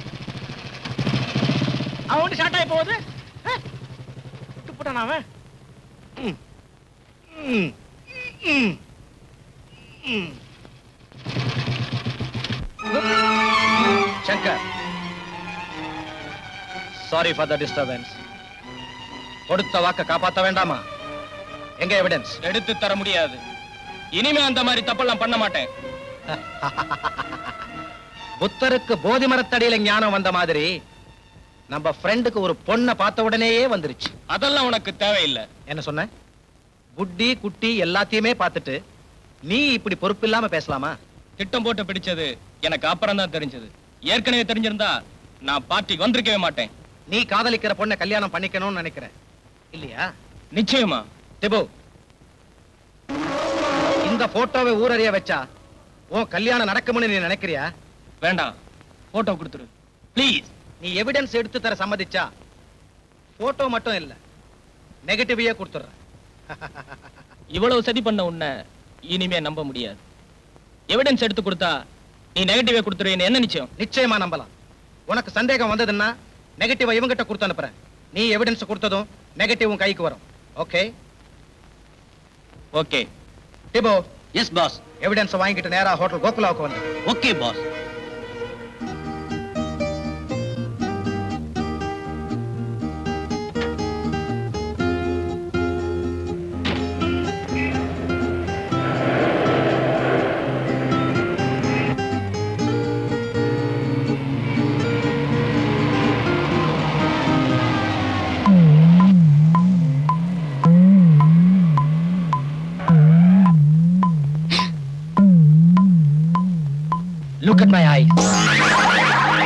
அவன் வண்டி ஸ்டார்ட் ஆகி போகுது ஆ? விட்டு போட்டானா அவன் ம். ம். ம். ம். Shankar sorry for the disturbance கொடுத்த வாக்க காப்பாத்த வேண்டாமா எங்க எவிடன்ஸ் எடுத்து தர முடியாது இனிமே அந்த மாதிரி தப்பெல்லாம் பண்ண மாட்டேன் புத்தருக்கு போதி மரத்தடியில ஞானம் வந்த மாதிரி நம்ம ஃப்ரெண்டுக்கு ஒரு பொண்ணை பார்த்த உடனேயே வந்துருச்சு அதெல்லாம் உனக்கு தேவையில்லை என்ன சொன்ன புட்டி குட்டி எல்லாத்தையுமே பார்த்துட்டு நீ இப்படி பொறுப்பு இல்லாம பேசலாமா திட்டம் போட்டு பிடிச்சது எனக்கு அப்புறம் தான் தெரிஞ்சது ஏற்கனவே தெரிஞ்சிருந்தா நான் பார்ட்டிக்கு வந்திருக்கவே மாட்டேன் நீ காதலிக்கிற பொண்ணை கல்யாணம் பண்ணிக்கணும்னு நினைக்கிற இல்லையா நிச்சயமா டிபு இந்த போட்டோவை ஊரறிய வச்சா உன் கல்யாணம் நடக்கும்னு நீ நினைக்கிறியா வேண்டாம் போட்டோ கொடுத்துரு ப்ளீஸ் நீ எவிடன்ஸ் எடுத்து தர சம்மதிச்சா போட்டோ மட்டும் இல்ல நெகட்டிவையே கொடுத்துடுறேன் இவ்வளவு சதி பண்ண உன்னை இனிமே நம்ப முடியாது எவிடன்ஸ் எடுத்து கொடுத்தா நீ நெகட்டிவே கொடுத்துருவேன்னு என்ன நிச்சயம் நிச்சயமா நம்பலாம் உனக்கு சந்தேகம் வந்ததுன்னா நெகட்டிவ் இவங்கிட்ட கொடுத்து அனுப்புறேன் நீ எவிடன்ஸ் கொடுத்ததும் நெகட்டிவ் உன் கைக்கு வரும் ஓகே ஓகே டிபோ எஸ் பாஸ் எவிடன்ஸ் வாங்கிட்டு நேரா ஹோட்டல் கோகுலாவுக்கு வந்து okay boss Look at my eyes.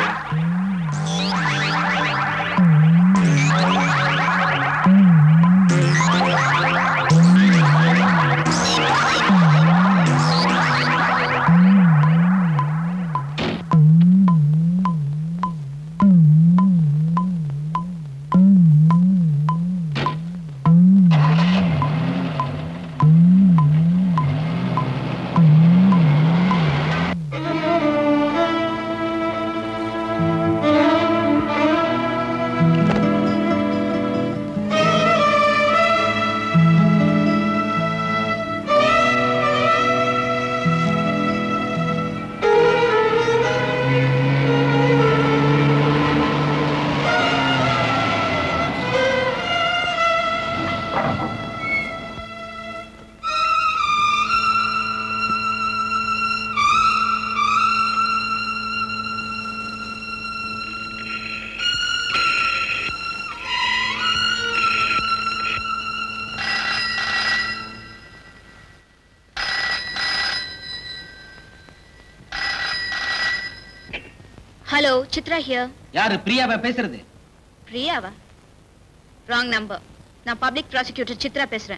Hello Chitra here யாரு பிரியாவா பேசுறது பிரியாவா ராங் நம்பர் நான் பப்ளிக் ப்ராசிக்யூட்டர் சித்ரா பேசுறேன்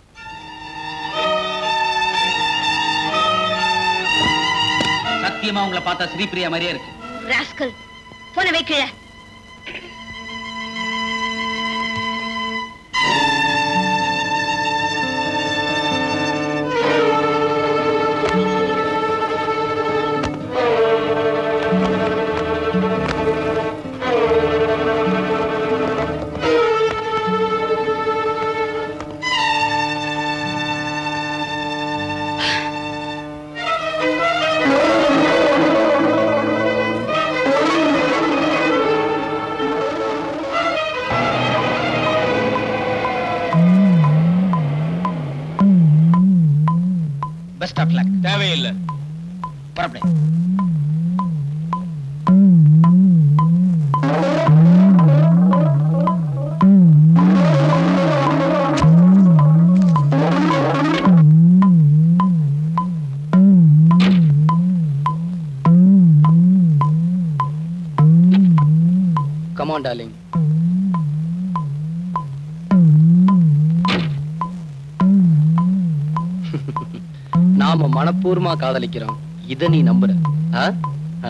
சத்தியமா உங்களை பார்த்தா ஸ்ரீபிரியா மாதிரியே இருக்கு ராஸ்கல் போன வைக்கல பெஸ்ட் ஆஃப் லக் தேவையில்லை புறப்படு Come on, darling. நாம மனப்பூர்வமா காதலிக்கிறோம் இத நீ நம்புற ஆ? ஆ.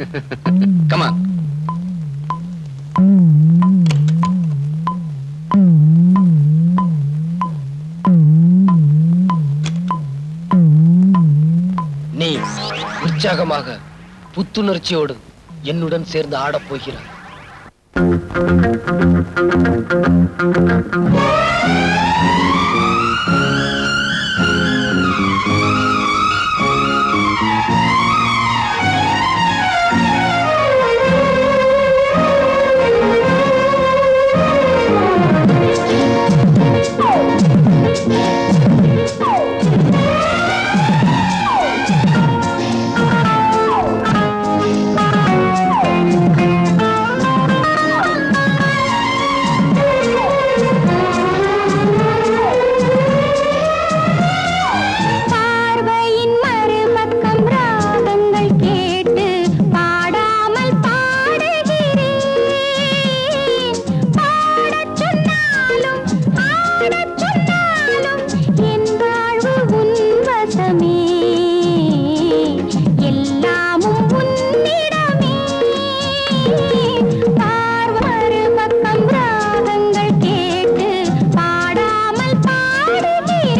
கமா நீ உற்சாகமாக புத்துணர்ச்சியோடு என்னுடன் சேர்ந்து ஆடப் போகிறாய் பார்வையின் மறுபக்கம் ராகங்கள் கேட்டு பாடாமல் பாடுகிறேன் பாடச் சொன்னாலும் ஆடச் சொன்னாலும் என் வாழ்வு உன் வசமே எல்லாமும் உன்னிடமே பார்வை மறுபக்கம் ராகங்கள் கேட்டு பாடாமல் பாடுகிறேன்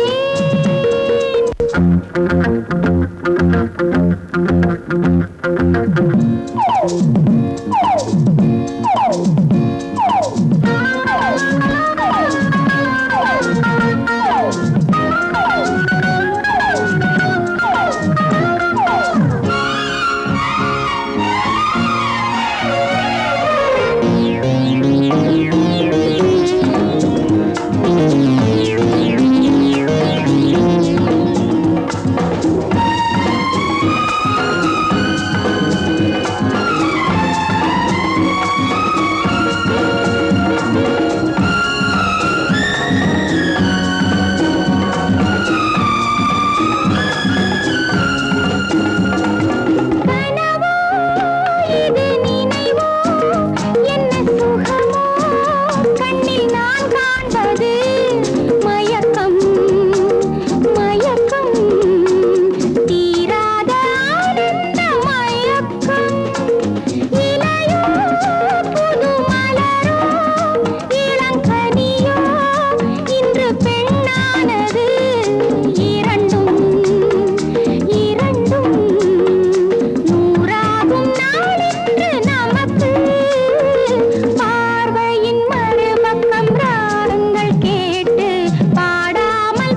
இது நினைவோ என்ன சுகமோ கண்ணில் நான் காண்பது மயக்கம் மயக்கம் தீராத ஆனந்த மயக்கம் இலையோ புது மலரோ இளங்கனியோ இன்று பெண்ணானது இரண்டும் இரண்டும் நூறாகும் நாளின்று நமக்கு பார்வையின் மறுபக்கம் ராகங்கள் கேட்டு பாடாமல்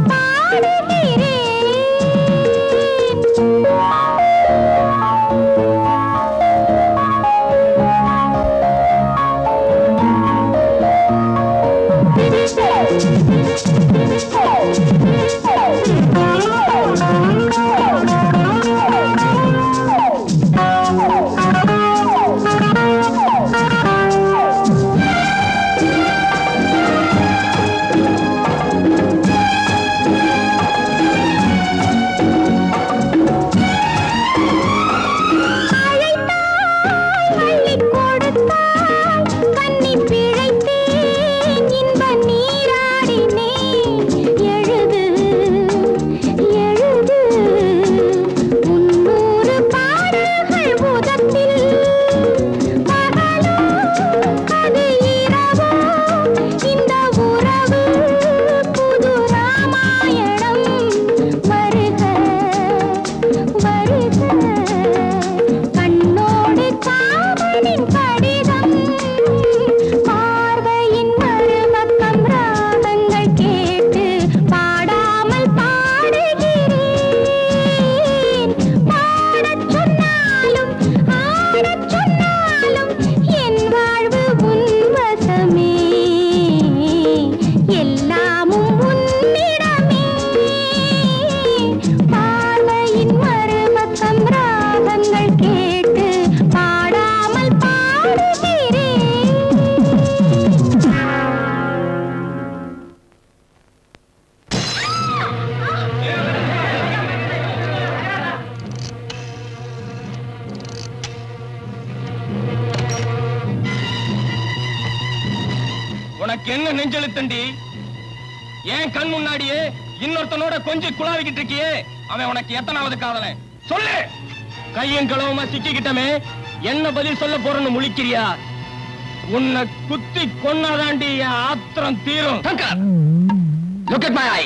அள்ளிக் கொடுத்தாய் கன்னி பிழைத்தேன் இன்ப நீராடினேன் எழுது எழுது முன்னூறு பாடல்கள் உதத்தில் பகலோ அது இரவோ இந்த உறவு புது ராமாயணம் வருக வருக கண்ணோடு காவலின் கடிதம் பார்வையின் மறுபக்கம் ராகங்கள் கேட்டு பாடாமல் பாடுகிறேன் பாடச் சொன்னாலும் ஆடச் சொன்னாலும் என் வாழ்வு உன் வசமே எல்லாமும் உன்னிடமே பார்வையின் மறுபக்கம் ராகங்கள் கேட்டு பாடாமல் பாடுகிறேன் உனக்கு என்ன நெஞ்செழுத்தண்டி ஏன் கண் முன்னாடியே இன்னொருத்தனோட கொஞ்சம் குழாவிக்கிட்டு இருக்கியே அவன் உனக்கு எத்தனாவது காதலன் சொல்லு கையும் களவுமா சிக்கிக்கிட்டமே என்ன பதில் சொல்ல போறேன்னு முழிக்கிறியா உன்னை குத்தி கொன்னாதாண்டி என் ஆத்திரம் தீரும் look at my eye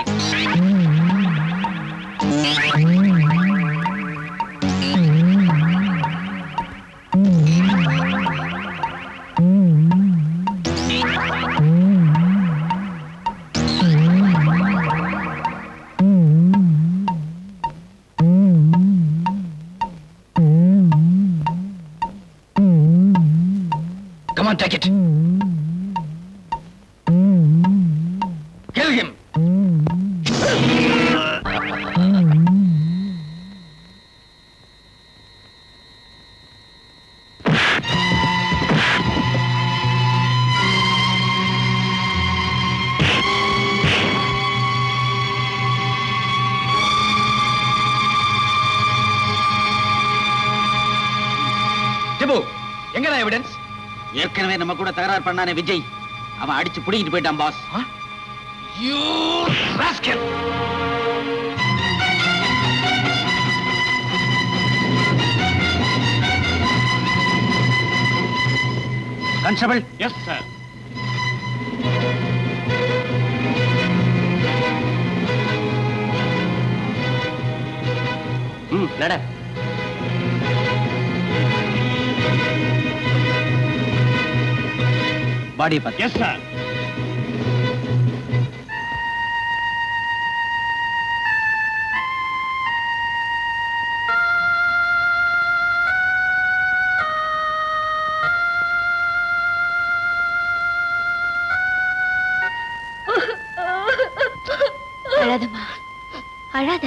Come on, take it. Kill him. ஜிபு எங்கடா எவிடன்ஸ் ஏற்கனவே நம்ம கூட தகராறு பண்ணானே விஜய் அவன் அடிச்சு புடிங்கிட்டு போயிட்டான் boss you rascal constable yes sir ம் நட பாடியை பார்த்து எஸ் சார் அழாதம்மா அழாத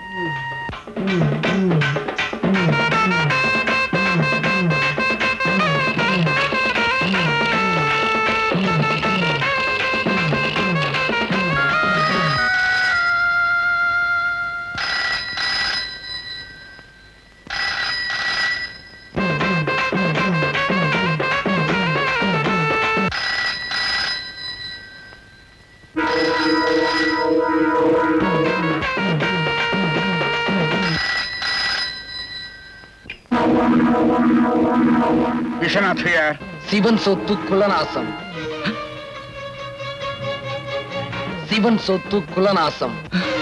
விஸ்வநாத் ஹியர் சிவன் சொத்து குலநாசம் சிவன் சொத்து குலநாசம்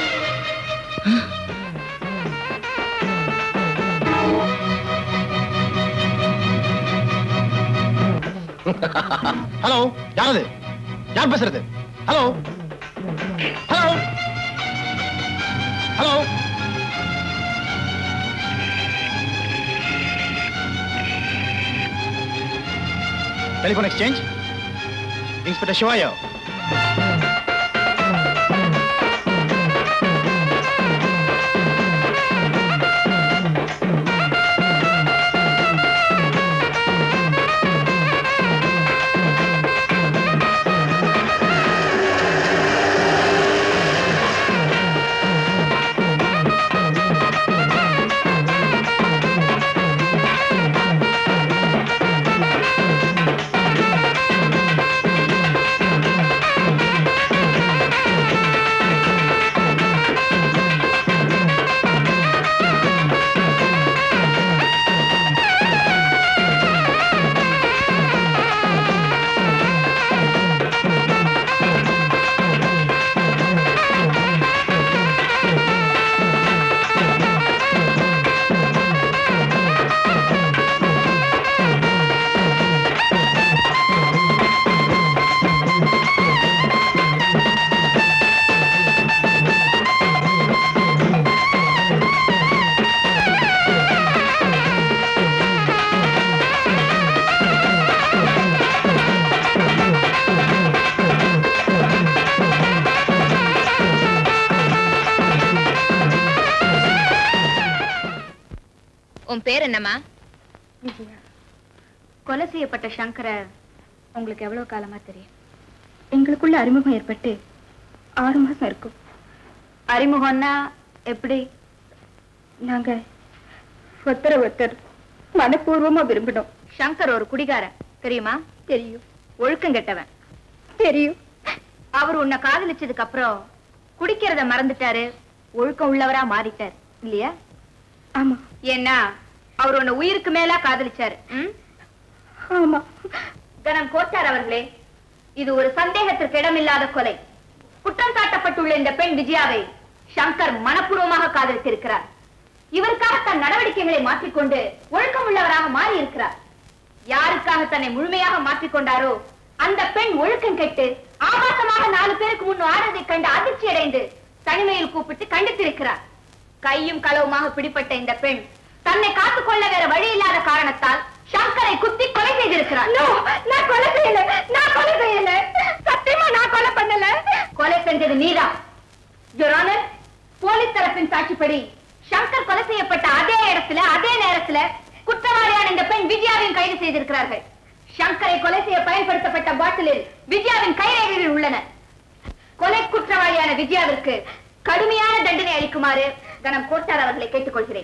ஹலோ யாரது யார் பேசுறது hello hello hello telephone exchange inspector சிவாயா உன் பேர் என்னம்மா விஜயா கொலை செய்யப்பட்ட சங்கரை உங்களுக்கு எவ்வளவு காலமா தெரியும் எங்களுக்குள்ள அறிமுகம் ஏற்பட்டு ஆறு மாசம் இருக்கும் அறிமுகம்னா எப்படி நாங்க ஒருத்தர ஒருத்தர் மனப்பூர்வமா விரும்பினோம் சங்கர் ஒரு குடிகாரன் தெரியுமா தெரியும் ஒழுக்கம் கெட்டவன் தெரியும் அவர் உன்னை காதலிச்சதுக்கு அப்புறம் குடிக்கிறத மறந்துட்டாரு ஒழுக்கம் உள்ளவரா மாறிட்டார் இல்லையா ஆமா ஏன்னா அவர் உன்னை உயிருக்கு மேலா காதலிச்சாரு ம்? ஆமா கணம் கோட்டார் அவர்களே இது ஒரு சந்தேகத்திற்கு இடமில்லாத கொலை குற்றம் சாட்டப்பட்டுள்ள இந்த பெண் விஜயாவை சங்கர் மனப்பூர்வமாக காதலித்திருக்கிறார் இவருக்காக தன் நடவடிக்கைகளை மாற்றிக்கொண்டு ஒழுக்கமுள்ளவராக மாறி இருக்கிறார் யாருக்காக தன்னை முழுமையாக மாற்றிக்கொண்டாரோ அந்த பெண் ஒழுக்கம் கெட்டு ஆபாசமாக நாலு பேருக்கு முன் ஆடுவதைக் கண்டு அதிர்ச்சி அடைந்து தனிமையில் கூப்பிட்டு கண்டித்திருக்கிறார் கையும் களவுமாக பிடிப்பட்ட இந்த பெண் தன்னை காத்துக்கொள்ள வேற வழி இல்லாத காரணத்தால் சங்கரை குத்தி கொலை செய்திருக்கிறார் நான் கொலை செய்யல நான் கொலை செய்யல சத்தியமா நான் கொலை பண்ணல கொலை செஞ்சது நீதான் Your Honor, போலீஸ் தரப்பின் சாட்சிப்படி சங்கர் கொலை செய்யப்பட்ட அதே இடத்துல அதே நேரத்துல குற்றவாளியான இந்த பெண் விஜயாவையும் கைது செய்திருக்கிறார்கள் சங்கரை கொலை செய்ய பயன்படுத்தப்பட்ட பாட்டிலில் விஜயாவின் கைரேகைகள் உள்ளன கொலை குற்றவாளியான விஜயாவிற்கு கடுமையான தண்டனை அளிக்குமாறு கணம் கோட்டார் அவர்களை கேட்டுக்கொள்கிறேன்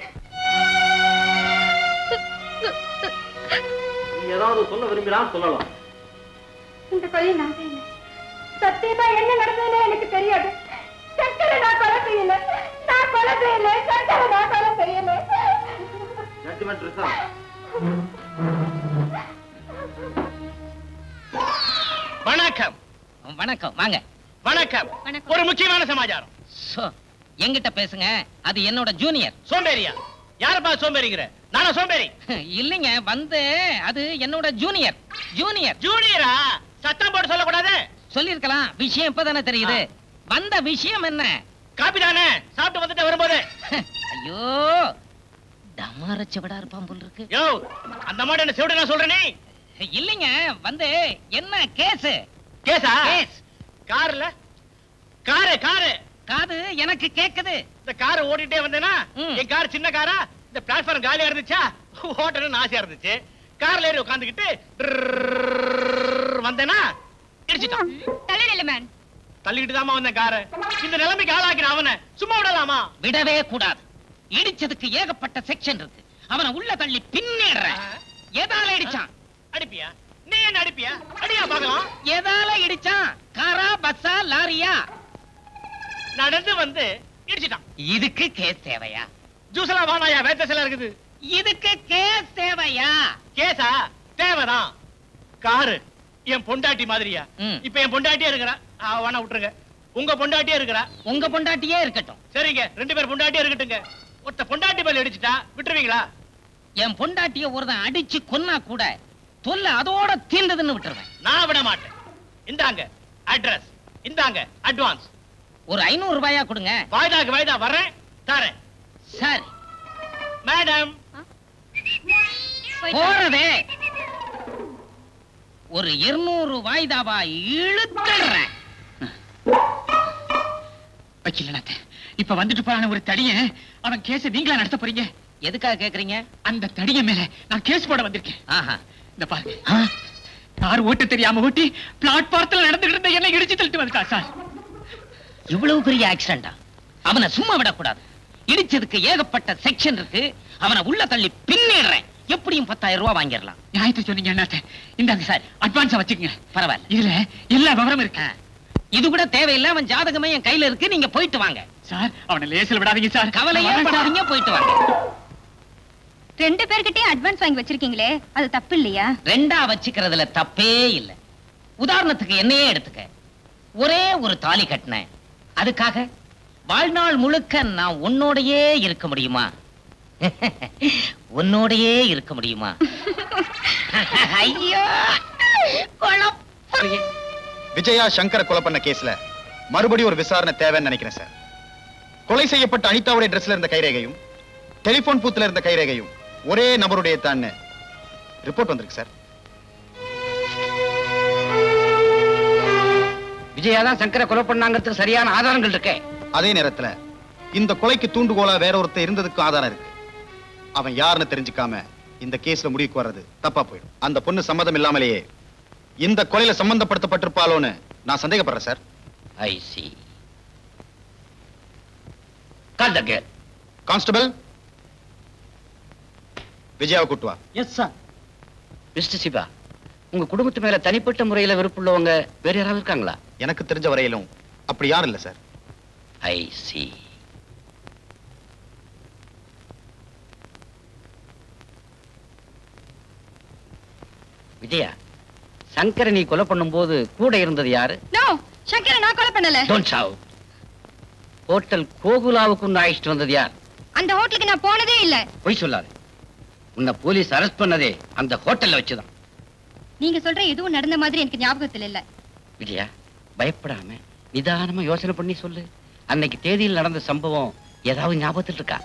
நீ ஏதாவது சொல்ல விரும்பினால் சொல்லலாம் இந்த கொலை நான் செய்யல சத்தியமா என்ன நடந்ததுன்னு எனக்கு தெரியாது சங்கரை நான் கொலை செய்யல நான் கொலை செய்யல சங்கரை நான் கொலை செய்யல ஜட்ஜ்மெண்ட் ரிசர்வ் வணக்கம் வணக்கம் வாங்க வணக்கம் ஒரு முக்கியமான சமாச்சாரம் சோ, என்கிட்ட பேசுங்க அது என்னோட ஜூனியர் சோம்பேறியா யாரப்பா சோம்பேறிங்கிற நானா சோம்பேறி இல்லைங்க வந்து அது என்னோட ஜூனியர் ஜூனியர் ஜூனியரா சத்தம் போட்டு சொல்லக்கூடாது சொல்லிருக்கலாம் விஷயம் இப்பதானே தெரியுது வந்த விஷயம் என்ன காப்பி தானே சாப்பிட்டு வந்துட்டு வரும்போது ஐயோ டமாரச்ச விடா இருப்பான் போல் இருக்கு யோ அந்த மாதிரி என்ன செவிட நான் சொல்றேனே இல்லைங்க வந்து என்ன கேஸ் கேஸா கேஸ் கார்ல காரு காரு காது எனக்கு கேக்குது இந்த கார் ஓடிட்டே வந்தேனா என் கார் சின்ன காரா இந்த பிளாட்ஃபார்ம் காலியா இருந்துச்சா ஓட்டணும்னு ஆசையா இருந்துச்சு கார்ல ஏறி உட்காந்துக்கிட்டு வந்தேனா இடிச்சிட்டான் மேன் தள்ளிக்கிட்டு தாமா வந்தேன் காரை இந்த நிலைமைக்கு ஆளாக்கின அவனை சும்மா விடலாமா விடவே கூடாது இடிச்சதுக்கு ஏகப்பட்ட செக்ஷன் இருக்கு அவனை உள்ள தள்ளி பின்னேற எதால இடிச்சான் அடிப்பியா நீ என்ன அடிப்பியா அடியா பார்க்கலாம் எதால இடிச்சான் காரா பஸ்ஸா லாரியா நடந்து வந்து இடிச்சிட்டான் இதுக்கு கேஸ் தேவையா ஜூஸ் எல்லாம் வானாயா வேத்த சில இருக்குது இதுக்கு கேஸ் தேவையா கேஸா தேவைதான் காரு என் பொண்டாட்டி மாதிரியா இப்ப என் பொண்டாட்டியே இருக்கிறா ஆ, வேணா விட்டுருங்க உங்க பொண்டாட்டியே இருக்கிறா உங்க பொண்டாட்டியே இருக்கட்டும் சரிங்க ரெண்டு பேர் பொண்டாட்டியே இருக்கட்டுங்க ஒருத்த பொண்டாட்டி மேல அடிச்சிட்டா விட்டுருவீங்களா என் பொண்டாட்டிய ஒருத்தன் அடிச்சு கொன்னா கூட தொல்லை அதோட தீர்ந்ததுன்னு விட்டுருவேன் நான் விட மாட்டேன் இந்தாங்க அட்ரஸ் இந்தாங்க அட்வான்ஸ் ஒரு ஐநூறு ரூபாயா கொடுங்க வாய்தாக்கு வாய்தா வர்றேன் தரேன் சரி மேடம் போறதே ஒரு இருநூறு வாய்தாவா இழுத்துடுறேன் வக்கீலநாத்த இப்ப வந்துட்டு போறான ஒரு தடிய அவன் கேஸ நீங்களா நடத்த போறீங்க எதுக்காக கேக்குறீங்க அந்த தடிய மேல நான் கேஸ் போட வந்திருக்கேன் ஆஹா இந்த பாருங்க கார் ஓட்ட தெரியாம ஓட்டி பிளாட்பாரத்துல நடந்துகிட்டு இருந்த என்ன இடிச்சு தள்ளிட்டு வந்துட்டா சார் இவ்வளவு பெரிய ஆக்சிடென்டா அவனை சும்மா விடக்கூடாது இடிச்சதுக்கு ஏகப்பட்ட செக்ஷன் இருக்கு அவனை உள்ள தள்ளி பின்னிடுறேன் எப்படியும் பத்தாயிரம் ரூபாய் வாங்கிடலாம் நியாயத்தை சொன்னீங்க அண்ணாத்த இந்தாங்க சார் அட்வான்ஸா வச்சுக்கங்க பரவாயில்ல இதுல எல்லா விவரம் இருக்கு இது கூட தேவையில்லை அவன் ஜாதகமே என் கையில இருக்கு நீங்க போயிட்டு வாங்க சார் அவனை லேசில் விடாதீங்க சார் கவலையே படாதீங்க போயிட்டு வாங்க ரெண்டு பேர்கிட்டயும் அட்வான்ஸ் வாங்கி வச்சிருக்கீங்களே அது தப்பு இல்லையா ரெண்டா வச்சுக்கிறதுல தப்பே இல்ல உதாரணத்துக்கு என்னையே எடுத்துக்க ஒரே ஒரு தாலி கட்டினேன் அதுக்காக வாழ்நாள் முழுக்க நான் உன்னோடையே இருக்க முடியுமா உன்னோடையே இருக்க முடியுமா ஐயோ குழப்பம். விஜயா சங்கர கொலை பண்ண கேஸ்ல மறுபடியும் ஒரு விசாரணை தேவைன்னு நினைக்கிறேன் சார் கொலை செய்யப்பட்ட அனிதாவுடைய ட்ரெஸ்ல இருந்த கைரேகையும் டெலிபோன் பூத்துல இருந்த கைரேகையும் ஒரே நபருடைய தான் ரிப்போர்ட் வந்திருக்கு சார் விஜயா தான் சங்கரை கொலை பண்ணாங்கிறதுக்கு சரியான ஆதாரங்கள் இருக்கே அதே நேரத்துல இந்த கொலைக்கு தூண்டுகோலா வேற ஒருத்தர் இருந்ததுக்கு ஆதாரம் இருக்கு அவன் யாருன்னு தெரிஞ்சுக்காம இந்த கேஸ்ல முடிவுக்கு வர்றது தப்பா போயிடும் அந்த பொண்ணு சம்மதம் இல்லாமலேயே இந்த கொலையில சம்பந்தப்படுத்தப்பட்டிருப்பாளோன்னு நான் சந்தேகப்படுறேன் சார் ஐ சி கான்ஸ்டபிள் விஜயாவை கூட்டு வா எஸ் சார் மிஸ்டர் சிவா உங்க குடும்பத்து மேல தனிப்பட்ட முறையில வெறுப்புள்ளவங்க வேற யாராவது இருக்காங்களா எனக்கு தெரிஞ்ச வரையிலும் அப்படி யாரும் இல்ல சார் ஐ சி விஜயா சங்கரை நீ கொலை பண்ணும்போது கூட இருந்தது யாரு நோ சங்கரை நான் கொலை பண்ணல டோன்ட் ஷாவ் ஹோட்டல் கோகுலாவுக்கு உன்னை அழைச்சிட்டு வந்தது யார் அந்த ஹோட்டலுக்கு நான் போனதே இல்ல பொய் சொல்லாது உன்னை போலீஸ் அரெஸ்ட் பண்ணதே அந்த ஹோட்டல்ல வச்சுதான் நீங்க சொல்ற எதுவும் நடந்த மாதிரி எனக்கு ஞாபகத்துல இல்ல விஜயா பயப்படாம நிதானமா யோசனை பண்ணி சொல்லு அன்னைக்கு தேதியில் நடந்த சம்பவம் ஏதாவது ஞாபகத்தில் இருக்கா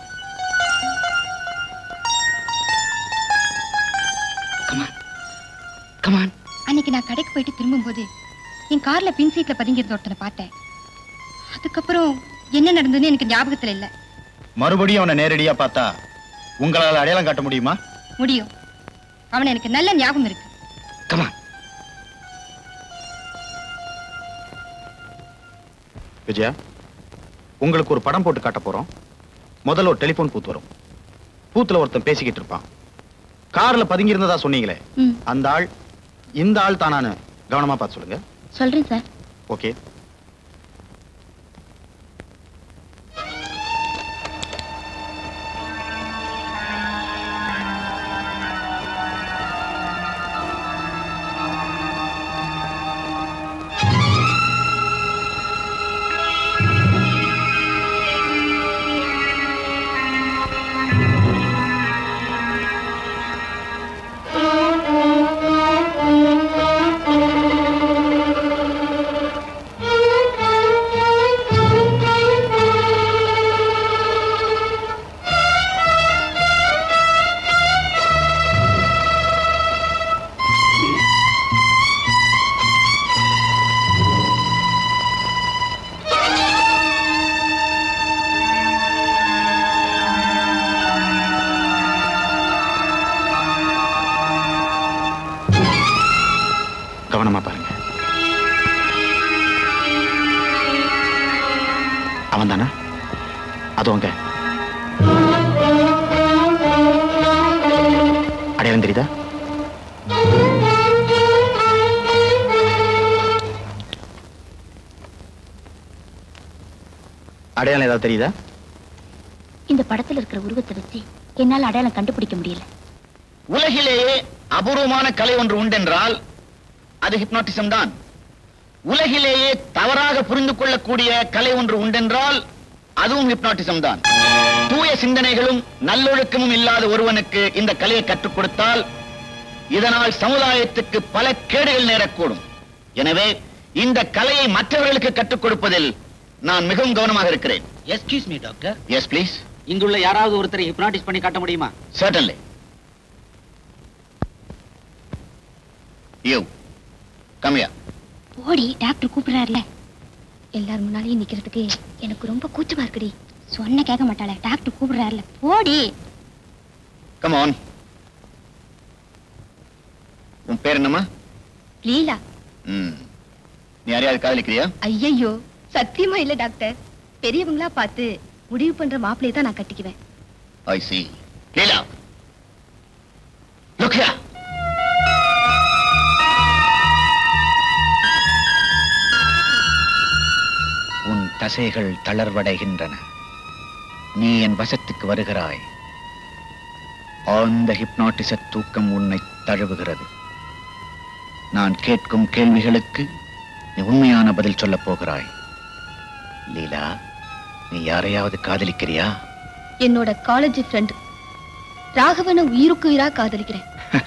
கமான் அன்னைக்கு நான் கடைக்கு போயிட்டு திரும்பும்போது என் கார்ல பின் சீட்ல பதுங்கியிருந்த ஒருத்தனை பார்த்தேன் அதுக்கப்புறம் என்ன நடந்ததுன்னு எனக்கு ஞாபகத்துல இல்ல மறுபடியும் அவனை நேரடியா பார்த்தா உங்களால அடையாளம் காட்ட முடியுமா முடியும் அவனை எனக்கு நல்ல ஞாபகம் இருக்கு விஜயா உங்களுக்கு ஒரு படம் போட்டு காட்ட போறோம் முதல்ல ஒரு டெலிபோன் பூத் வரும் பூத்துல ஒருத்தன் பேசிக்கிட்டு இருப்பான் கார்ல பதுங்கி இருந்ததா சொன்னீங்களே ம். அந்த ஆள் இந்த ஆள் தானான்னு கவனமா பார்த்து சொல்லுங்க சொல்றேன் சார் ஓகே கவனமா பாருங்க அவன் தானா அது உங்க அடையாளம் தெரியுதா அடையாளம் ஏதாவது தெரியுதா இந்த படத்துல இருக்கிற உருவத்தை வச்சு என்னால அடையாளம் கண்டுபிடிக்க முடியல உலகிலேயே அபூர்வமான கலை ஒன்று உண்டென்றால் அது ஹிப்னாட்டிசம் தான் உலகிலேயே தவறாக புரிந்து கொள்ளக்கூடிய கலை ஒன்று உண்டென்றால் அதுவும் ஹிப்னாட்டிசம் தான் தூய சிந்தனைகளும் நல்லொழுக்கமும் இல்லாத ஒருவனுக்கு இந்த கலையை கற்றுக் கொடுத்தால் இதனால் சமுதாயத்துக்கு பல கேடுகள் நேரக்கூடும் எனவே இந்த கலையை மற்றவர்களுக்கு கற்றுக் கொடுப்பதில் நான் மிகவும் கவனமாக இருக்கிறேன் excuse me doctor yes please இங்குள்ள யாராவது ஒருத்தரை ஹிப்னாட்டிஸ் பண்ணி காட்ட முடியுமா certainly யூ கம் here போடி டாக்டர் கூப்பிடுறாருல எல்லாரும் முன்னாலேயும் நிக்கிறதுக்கு எனக்கு ரொம்ப கூச்சமா இருக்குடி சொன்ன கேட்க மாட்டாளே டாக்டர் கூப்பிடுறாருல போடி கம் ஆன் உன் பேர் என்னம்மா லீலா ம் நீ யாரையாவது காதலிக்கிறியா ஐயையோ சத்தியமா இல்ல டாக்டர் பெரியவங்களா பார்த்து முடிவு பண்ற மாப்பிளைய தான் நான் கட்டிக்குவேன் I see Leela look here உன் தசைகள் தளர்வடைகின்றன நீ என் வசத்துக்கு வருகிறாய் ஆழ்ந்த ஹிப்னாட்டிச தூக்கம் உன்னை தழுவுகிறது நான் கேட்கும் கேள்விகளுக்கு நீ உண்மையான பதில் சொல்லப் போகிறாய் லீலா நீ யாரையாவது காதலிக்கிறியா என்னோட காலேஜ் ஃப்ரெண்ட் ராகவனை உயிருக்கு உயிரா காதலிக்கிறேன்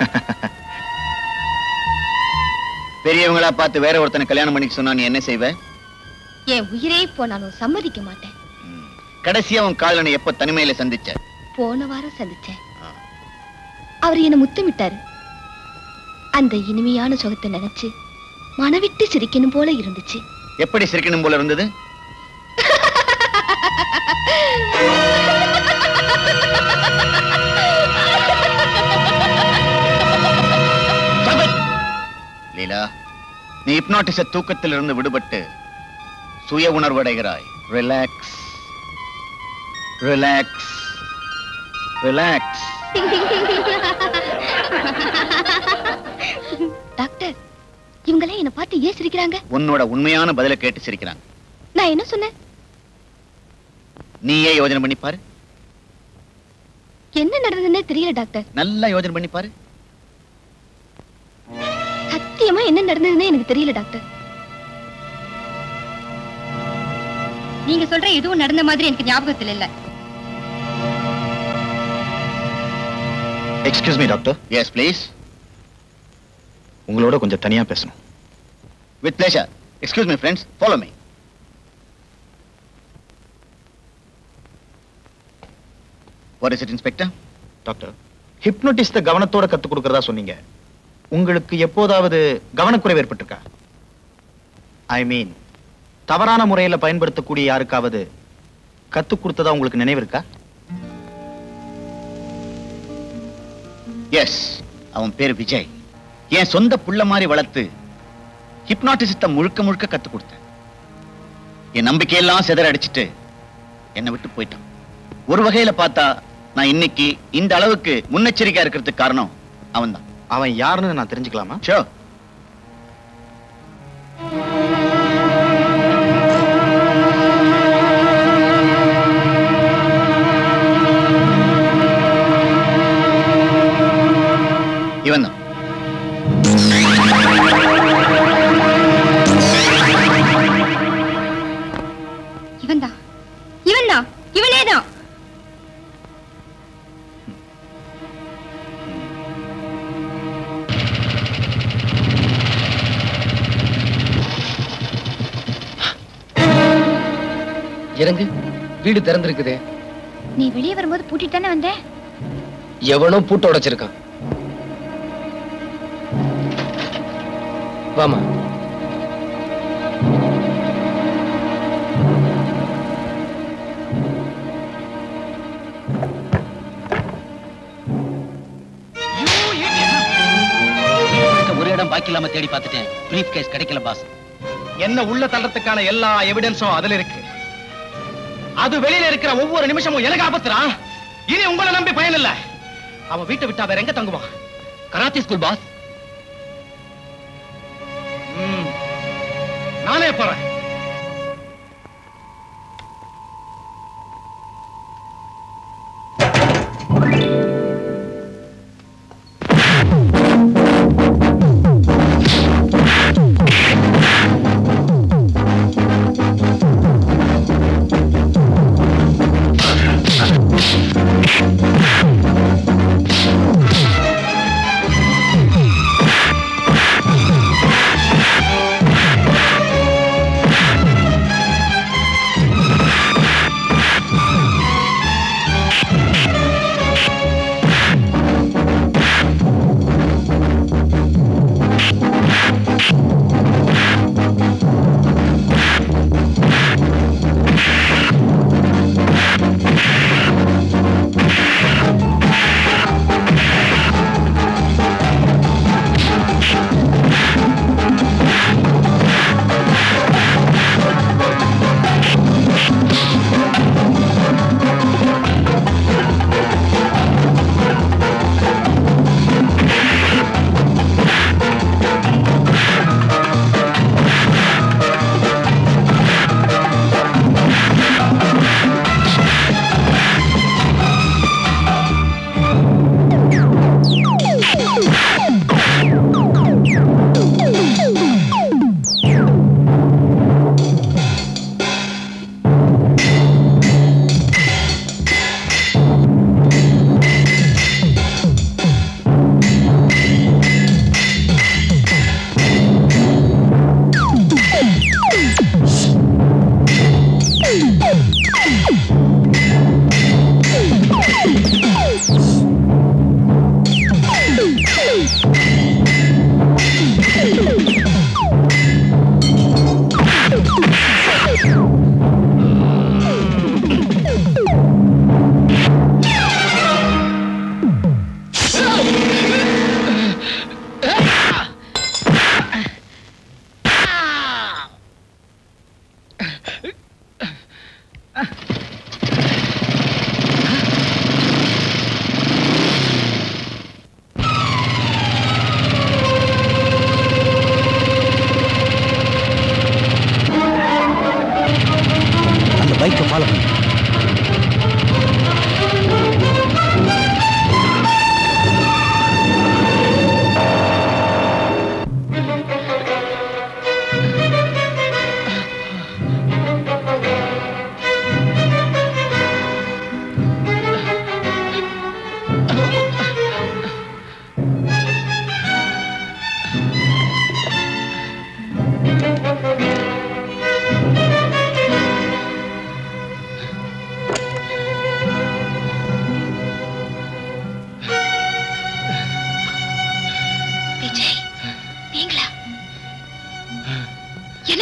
பெரியவங்களா பார்த்து வேற ஒருத்தனை கல்யாணம் பண்ணிக்க சொன்னா நீ என்ன செய்வ என் உயிரே போனாலும் சம்மதிக்க மாட்டேன் கடைசியா உன் காதலனை எப்ப தனிமையில சந்திச்ச போன வாரம் சந்திச்சேன் அவர் என்ன முத்தமிட்டாரு அந்த இனிமையான சுகத்தை நினைச்சு மனவிட்டு சிரிக்கணும் போல இருந்துச்சு எப்படி சிரிக்கணும் போல இருந்தது Stop it! லீலா நீ ஹிப்னாட்டிச தூக்கத்தில் இருந்து விடுபட்டு சுய உணர்வடைகிறாய் ரிலாக்ஸ் ரிலாக்ஸ் ரிலாக்ஸ் டாக்டர் இவங்களே என்ன பார்த்து ஏன் சிரிக்கிறாங்க உன்னோட உண்மையான பதிலை கேட்டு சிரிக்கிறாங்க நான் என்ன சொன்னேன் நீயே யோஜனை பண்ணி பாரு என்ன நடந்ததுன்னே தெரியல டாக்டர் நல்லா யோஜனை பண்ணி பாரு சத்தியமா என்ன நடந்ததுன்னு எனக்கு தெரியல டாக்டர் நீங்க சொல்ற எதுவும் நடந்த மாதிரி எனக்கு ஞாபகத்தில் இல்ல excuse me doctor yes please உங்களோட கொஞ்சம் தனியா பேசணும் with pleasure excuse me friends follow me what is it inspector doctor ஹிப்னோட்டிஸ்ட கவனத்தோட கத்து கொடுக்கறதா சொன்னீங்க உங்களுக்கு எப்போதாவது கவனக்குறைவு ஏற்பட்டிருக்கா ஐ மீன் தவறான முறையில பயன்படுத்தக்கூடிய யாருக்காவது கத்து கொடுத்ததா உங்களுக்கு நினைவு இருக்கா எஸ் அவன் பேர் விஜய் என் சொந்த புள்ள மாதிரி வளர்த்து ஹிப்னாட்டிசத்தை முழுக்க முழுக்க கத்து கொடுத்தேன் என் நம்பிக்கையெல்லாம் சிதற அடிச்சிட்டு என்னை விட்டு போயிட்டான் ஒரு வகையில பார்த்தா நான் இன்னைக்கு இந்த அளவுக்கு முன்னெச்சரிக்கையா இருக்கிறதுக்கு காரணம் அவன்தான் அவன் யாருன்னு நான் தெரிஞ்சுக்கலாமா ஷோ இவன் தான் இவன்தான் இவன்தான் இவனேதான் இறங்கு வீடு திறந்திருக்குதே நீ வெளியே வரும்போது பூட்டிட்டு தானே வந்த எவனோ பூட்ட உடைச்சிருக்கான் வாமா ஒரு இடம் பாக்கி இல்லாம தேடி பார்த்துட்டேன் பிரீஃப் கேஸ் கிடைக்கல பாஸ் என்ன உள்ள தள்ளறதுக்கான எல்லா எவிடன்ஸும் அதுல இருக்கு அது வெளியில இருக்கிற ஒவ்வொரு நிமிஷமும் எனக்கு ஆபத்துறா இனி உங்களை நம்பி பயன் இல்ல அவன் வீட்டை விட்டா வேற எங்க தங்குவான் கராத்தே ஸ்கூல் பாஸ் ம். நானே போறேன் ஆ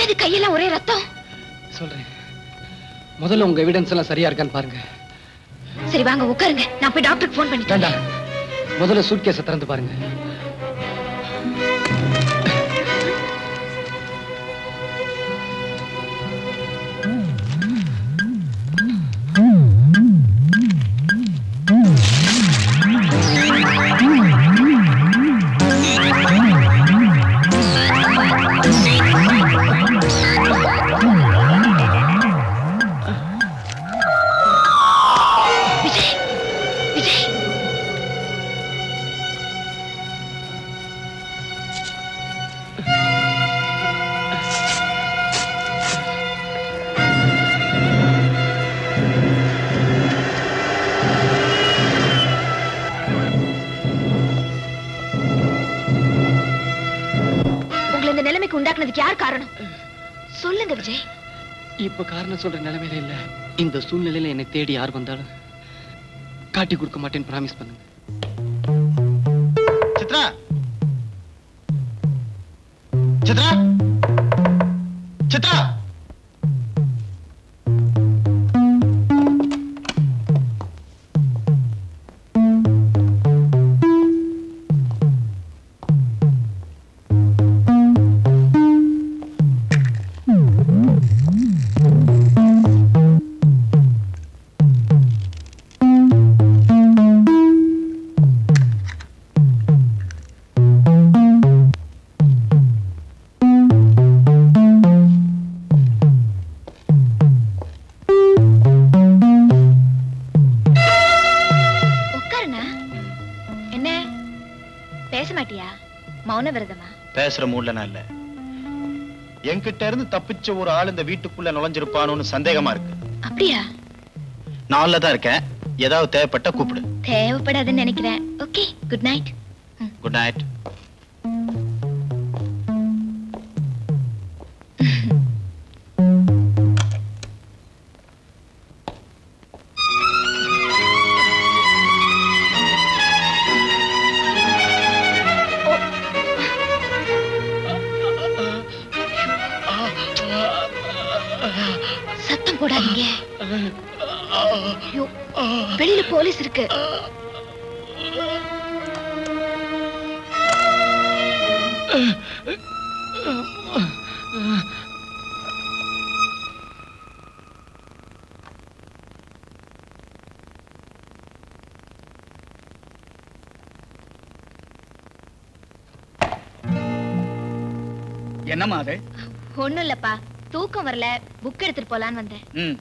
என்னது கையெல்லாம் ஒரே ரத்தம் சொல்றேன் முதல்ல உங்க எவிடன்ஸ் எல்லாம் சரியா இருக்கான்னு பாருங்க சரி வாங்க உட்காருங்க நான் போய் டாக்டருக்கு ஃபோன் பண்ணிட்டு வேண்டாம் முதல்ல சூட்கேஸை திறந்து பாருங்க விஜய் விஜய் உங்களை இந்த நிலைமைக்கு உண்டாக்குனதுக்கு யார் காரணம் சொல்லுங்க விஜய் இப்ப காரணம் சொல்ற நிலைமையில இல்ல இந்த சூழ்நிலையில என்னை தேடி யார் வந்தாலும் காட்டி கொடுக்க மாட்டேன்னு ப்ராமிஸ் பண்ணுங்க சித்ரா சித்ரா சித்ரா உட்காருண்ணா என்ன பேச மாட்டியா மௌன விரதமா பேசுற மூட்ல நான் இல்ல என்கிட்ட இருந்து தப்பிச்ச ஒரு ஆள் இந்த வீட்டுக்குள்ள நுழைஞ்சிருப்பானோன்னு சந்தேகமா இருக்கு அப்படியா நான் தான் இருக்கேன் ஏதாவது தேவைப்பட்டா கூப்பிடு தேவைப்படாதுன்னு நினைக்கிறேன் okay good night good night சத்தம் போடாதீங்க ஐயோ, வெளியில போலீஸ் இருக்கு என்னம்மா அது ஒண்ணும் இல்லப்பா தூக்கம் வரல புக் எடுத்துட்டு போலான்னு வந்தேன் ம்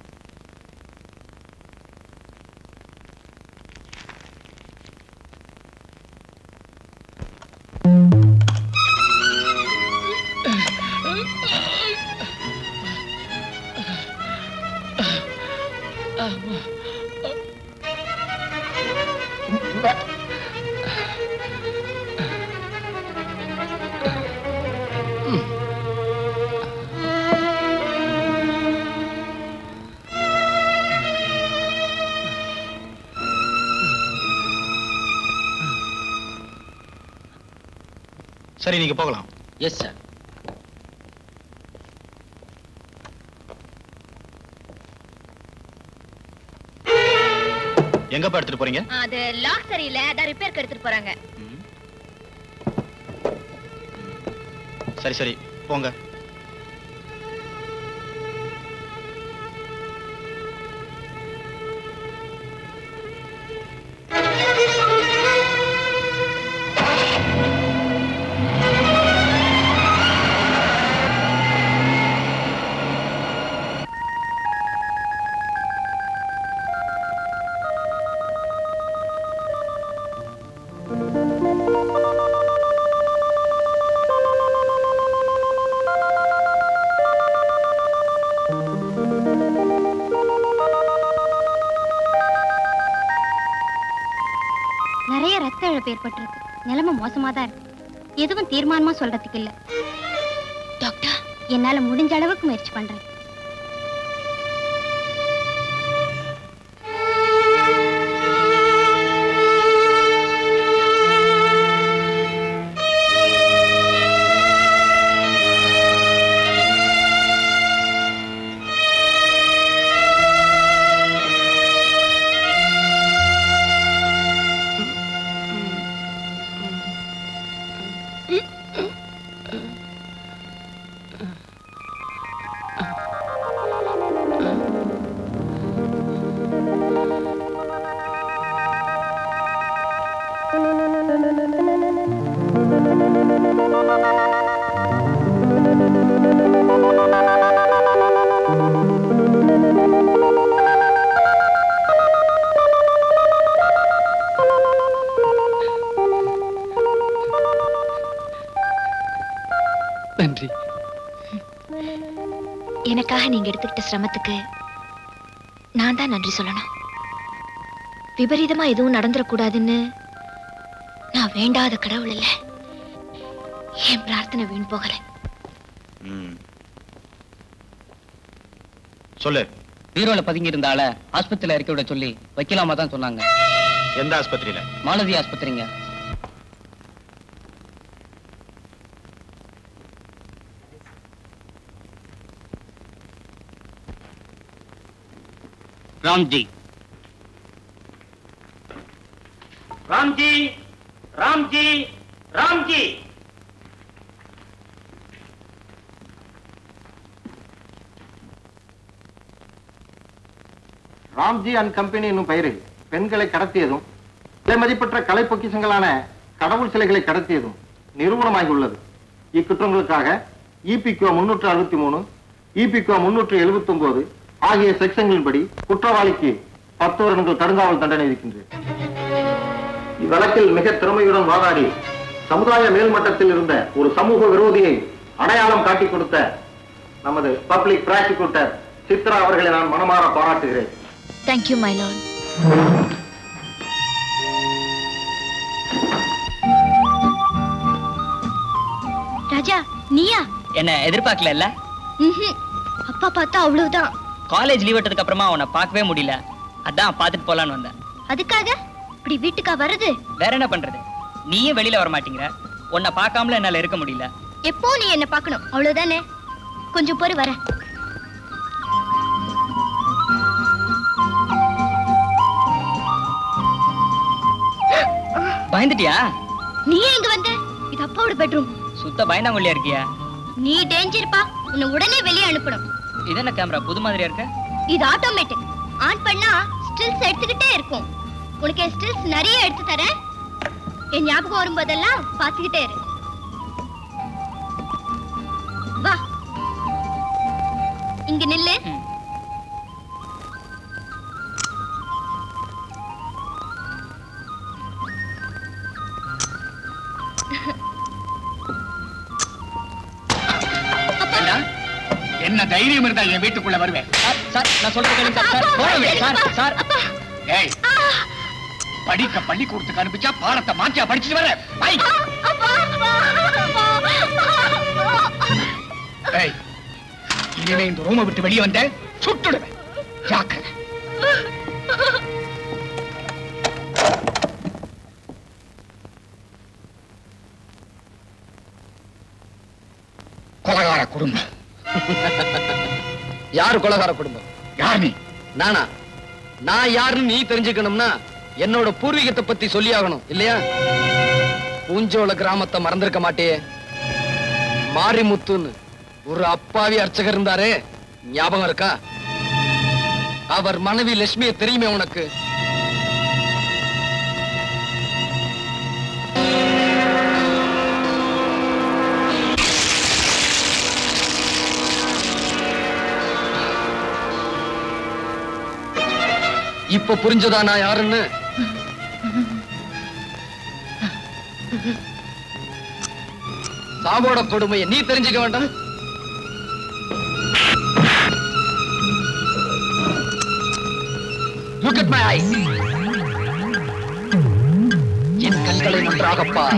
சரி நீங்க போகலாம் எஸ் சார் எங்கப்பா எடுத்துட்டு போறீங்க அது லாக் சரியில்லை அதான் ரிப்பேருக்கு எடுத்துட்டு போறாங்க சரி சரி போங்க நிறைய ரத்த இழப்பு ஏற்பட்டிருக்கு நிலைமை மோசமா தான் இருக்கு எதுவும் தீர்மானமா சொல்றதுக்கு இல்ல டாக்டர் என்னால முடிஞ்ச அளவுக்கு முயற்சி பண்றேன் ஆ நன்றி எனக்காக நீங்க எடுத்துக்கிட்ட சிரமத்துக்கு நான் தான் நன்றி சொல்லணும் விபரீதமா எதுவும் நடந்துடக்கூடாதுன்னு நான் வேண்டாத கடவுள் இல்ல என் பிரார்த்தனை வீண் போகல ம். சொல்லு பீரோல பதுங்கி இருந்த ஆள ஆஸ்பத்திரியில இறக்கி விட சொல்லி வைக்கலாமா தான் சொன்னாங்க எந்த ஆஸ்பத்திரியில மாலதி ஆஸ்பத்திரிங்க ராம்ஜி ராம்ஜி ராம்ஜி ராம்ஜி ராம்ஜி அண்ட் கம்பெனி என்னும் பெயரில் பெண்களை கடத்தியதும் விலை மதிப்பற்ற கலை பொக்கிஷங்களான கடவுள் சிலைகளை கடத்தியதும் நிரூபணமாகி உள்ளது இக்குற்றங்களுக்காக இபிகோ முன்னூற்று அறுபத்தி மூணு இபிகோ முன்னூற்று எழுபத்தி ஒன்பது ஆகிய செக்ஷன்களின்படி குற்றவாளிக்கு பத்து வருடங்கள் கடுங்காவல் தண்டனை இருக்கின்றது இவ்வழக்கில் மிக திறமையுடன் வாதாடி சமுதாய மேல்மட்டத்தில் இருந்த ஒரு சமூக விரோதியை அடையாளம் காட்டிக் கொடுத்த நமது பப்ளிக் பிராசிக்யூட்டர் சித்ரா அவர்களை நான் மனமாற பாராட்டுகிறேன் தேங்க்யூ மை லார்ட் ராஜா நீயா என்ன எதிர்பார்க்கல ம்ஹும். அப்பா பார்த்தா அவ்வளவுதான் காலேஜ் லீவ் விட்டதுக்கு அப்புறமா உன்னை பார்க்கவே முடியல அதான் பார்த்துட்டு போலான்னு வந்தேன் அதுக்காக இப்படி வீட்டுக்கா வருது வேற என்ன பண்றது நீயே வெளியில வர மாட்டேங்கிற உன்னை பார்க்காமல என்னால இருக்க முடியல எப்போ நீ என்ன பார்க்கணும் அவ்வளவுதானே கொஞ்சம் பொறு வரேன் பயந்துட்டியா நீ ஏன் இங்க வந்த இது அப்பாவோட பெட்ரூம் சுத்த பயந்தாங்கொல்லியா இருக்கியா நீ டேஞ்சர்ப்பா உன்னை உடனே வெளியே அனுப்பணும் இது என்ன கேமரா புது மாதிரியா இருக்க இது ஆட்டோமேட்டிக் ஆன் பண்ணா ஸ்டில்ஸ் எடுத்துக்கிட்டே இருக்கும் உனக்கு என் ஸ்டில்ஸ் நிறைய எடுத்து தரேன் என் ஞாபகம் வரும்போதெல்லாம் பார்த்துக்கிட்டே இரு வா இங்க நில்லு ஏண்டா, என்ன தைரியம் இருந்தா என் வீட்டுக்குள்ள வருவேன் சார் நான் சொல்றது கேளுங்க சார் சார் போறவே சார் சார் ஏய் படிக்க பள்ளிக்கூடத்துக்கு அனுப்பிச்சா பாடத்தை மாற்றியா படிச்சுட்டு வர பை ஏய் இனிமே இந்த ரூமை விட்டு வெளியே வந்த சுட்டுடுவேன் ஜாக்கிரதை கொலகார குடும்பம் யாரு கொலகார குடும்பம் யார் நீ நானா நான் யாருன்னு நீ தெரிஞ்சுக்கணும்னா என்னோட பூர்வீகத்தை பத்தி சொல்லியாகணும் இல்லையா பூஞ்சோல கிராமத்தை மறந்திருக்க மாட்டியே மாரிமுத்துன்னு ஒரு அப்பாவி அர்ச்சகர் இருந்தாரே ஞாபகம் இருக்கா அவர் மனைவி லட்சுமியை தெரியுமே உனக்கு இப்ப புரிஞ்சதா நான் யாருன்னு சாவோட கொடுமையை நீ தெரிஞ்சுக்க வேண்டாம் Look at my eyes. என் கண்களை நன்றாக பார்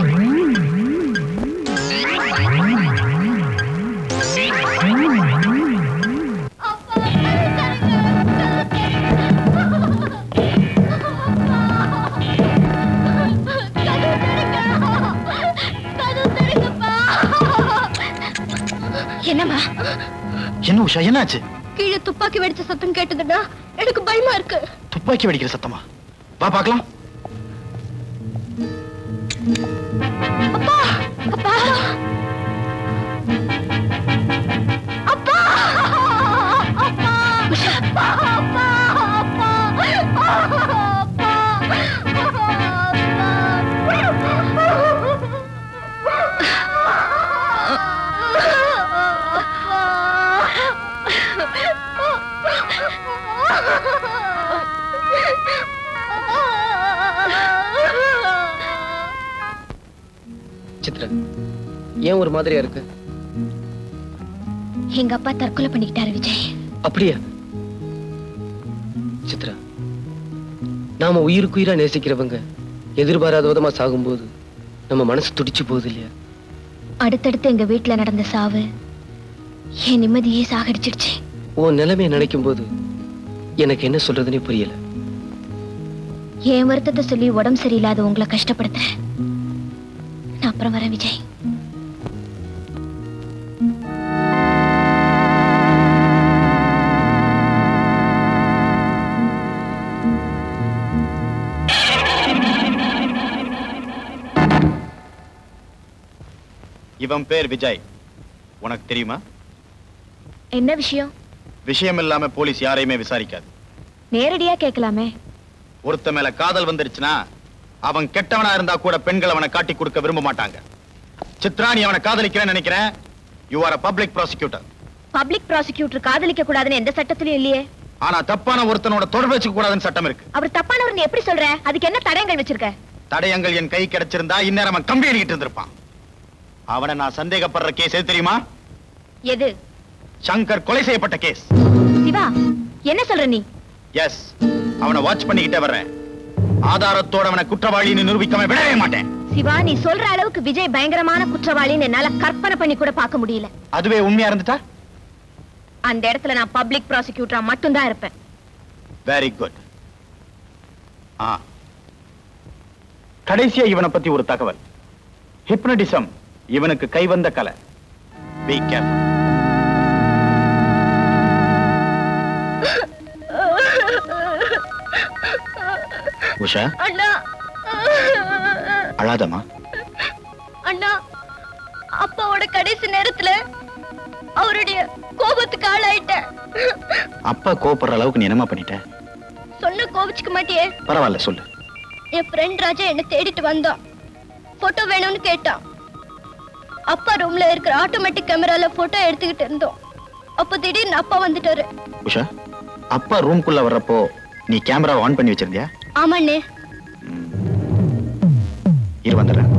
என்னம்மா என்ன உஷா என்னாச்சு கீழே துப்பாக்கி வெடிச்ச சத்தம் கேட்டதுன்னா எனக்கு பயமா இருக்கு துப்பாக்கி வெடிக்கிற சத்தமா வா பார்க்கலாம் அப்பா அப்பா அப்பா அப்பா உஷா அப்பா அப்பா அப்பா அப்பா சித்ரா ஏன் ஒரு மாதிரியா இருக்கு எங்க அப்பா தற்கொலை பண்ணிக்கிட்டாரு விஜய் அப்படியா சித்ரா நாம உயிருக்குயிரா நேசிக்கிறவங்க எதிர்பாராத விதமா சாகும்போது நம்ம மனசு துடிச்சு போகுது இல்லையா அடுத்தடுத்து எங்க வீட்டுல நடந்த சாவு என் நிம்மதியே சாகடிச்சிடுச்சு உன் நிலைமையை நினைக்கும் போது எனக்கு என்ன சொல்றதுன்னே புரியல என் வருத்தத்தை சொல்லி உடம்பு சரியில்லாத உங்களை கஷ்டப்படுத்துறேன் நான் அப்புறம் வரேன் விஜய் இவன் பேர் விஜய் உனக்கு தெரியுமா என்ன விஷயம் விஷயம் இல்லாம போலீஸ் யாரையுமே விசாரிக்காது நேரடியா கேட்கலாமே ஒருத்த மேல காதல் வந்துருச்சுன்னா அவன் கெட்டவனா இருந்தா கூட பெண்கள் அவனை காட்டி கொடுக்க விரும்ப மாட்டாங்க சித்ரா நீ அவனை காதலிக்கிறேன்னு நினைக்கிறேன் you are public prosecutor public prosecutor காதலிக்க கூடாதுன்னு எந்த சட்டத்திலயும் இல்லையே ஆனா தப்பான ஒருத்தனோட தொடர்பு வச்சுக்க கூடாதுன்னு சட்டம் இருக்கு அவர் தப்பானவர் நீ எப்படி சொல்ற அதுக்கு என்ன தடயங்கள் வச்சிருக்க தடயங்கள் என் கை கிடைச்சிருந்தா இந்நேரம் அவன் கம்பி அடிக்கிட்டு இருந்திருப்பான் அவனை நான் சந்தேகப்படுற கேஸ் எது தெரியுமா எது சங்கர் கொலை செய்யப்பட்ட கேஸ் சிவா என்ன சொல்ற நீ எஸ் அவனை வாட்ச் பண்ணிக்கிட்டே வர்றேன் ஆதாரத்தோட அவனை குற்றவாளின்னு நிரூபிக்காம விடவே மாட்டேன் சிவா நீ சொல்ற அளவுக்கு விஜய் பயங்கரமான குற்றவாளின்னு என்னால கற்பனை பண்ணி கூட பார்க்க முடியல அதுவே உண்மையா இருந்துட்டா அந்த இடத்துல நான் பப்ளிக் ப்ராசிக்யூட்டரா மட்டும்தான் இருப்பேன் வெரி குட் ஆ கடைசியா இவனை பத்தி ஒரு தகவல் ஹிப்னடிசம் இவனுக்கு கைவந்த கலை பி கேர்ஃபுல் உஷா அண்ணா அழாதமா அண்ணா அப்பாவோட கடைசி நேரத்துல அவருடைய கோபத்துக்கு ஆளாயிட்டேன் அப்பா கோபப்படுற அளவுக்கு நீ என்னமா பண்ணிட்ட சொன்ன கோபிச்சுக்க மாட்டியே பரவாயில்ல சொல்லு என் ஃப்ரெண்ட் ராஜா என்ன தேடிட்டு வந்தான் போட்டோ வேணும்னு கேட்டான் அப்பா ரூம்ல இருக்கிற ஆட்டோமேட்டிக் கேமரால போட்டோ எடுத்துக்கிட்டு இருந்தோம் அப்போ திடீர்னு அப்பா வந்துட்டாரு உஷா அப்பா ரூம்குள்ள வர்றப்போ நீ கேமரா ஆன் பண்ணி வச்சிருந்தியா ஆமாண்ணே இரு வந்துடுறேன்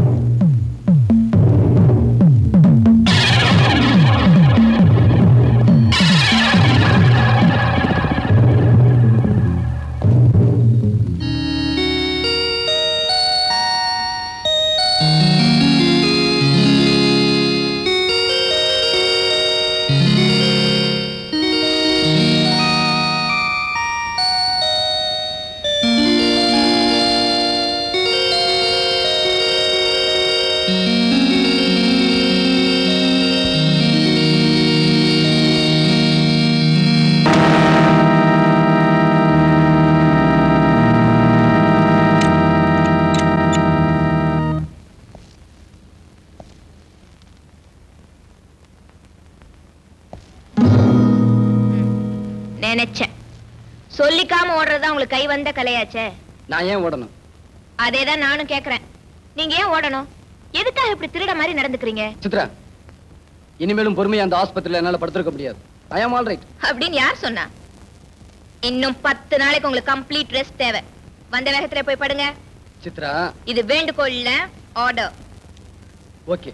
நினைச்சேன் சொல்லிக்காம ஓடுறதா உங்களுக்கு கை வந்த கலையாச்சே நான் ஏன் ஓடணும் அதேதான் நானும் கேக்குறேன் நீங்க ஏன் ஓடணும் எதுக்காக இப்படி திருட மாதிரி நடந்துக்கிறீங்க சித்ரா இனிமேலும் பொறுமையா அந்த ஆஸ்பத்திரியில என்னால படுத்திருக்க முடியாது ஐ ஆம் ஆல் ரைட் அப்படின்னு யார் சொன்னா இன்னும் பத்து நாளைக்கு உங்களுக்கு கம்ப்ளீட் ரெஸ்ட் தேவை வந்த வேகத்துல போய் படுங்க சித்ரா இது வேண்டுகோள் இல்ல ஆர்டர் ஓகே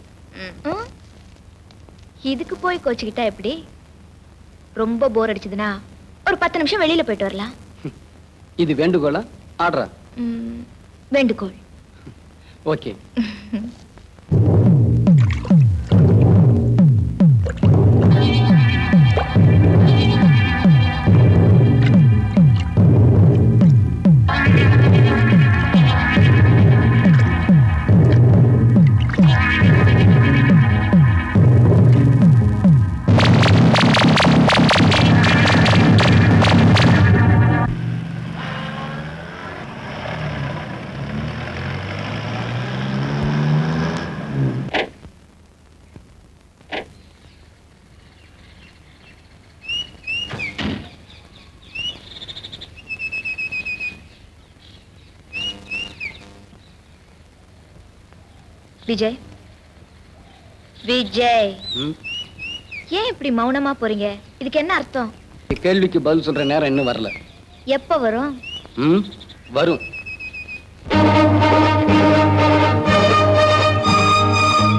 இதுக்கு போய் கோச்சுக்கிட்டா எப்படி ரொம்ப போர் அடிச்சதுன்னா ஒரு பத்து நிமிஷம் வெளியில போயிட்டு வரலாம் இது வேண்டுகோளா ஆர்டரா ம், வேண்டுகோள் ஓகே விஜய் விஜய் ம். ஏன் இப்படி மௌனமா போறீங்க இதுக்கு என்ன அர்த்தம் கேள்விக்கு பதில் சொல்ற நேரம் இன்னும் வரல எப்ப வரும் ம் வரும்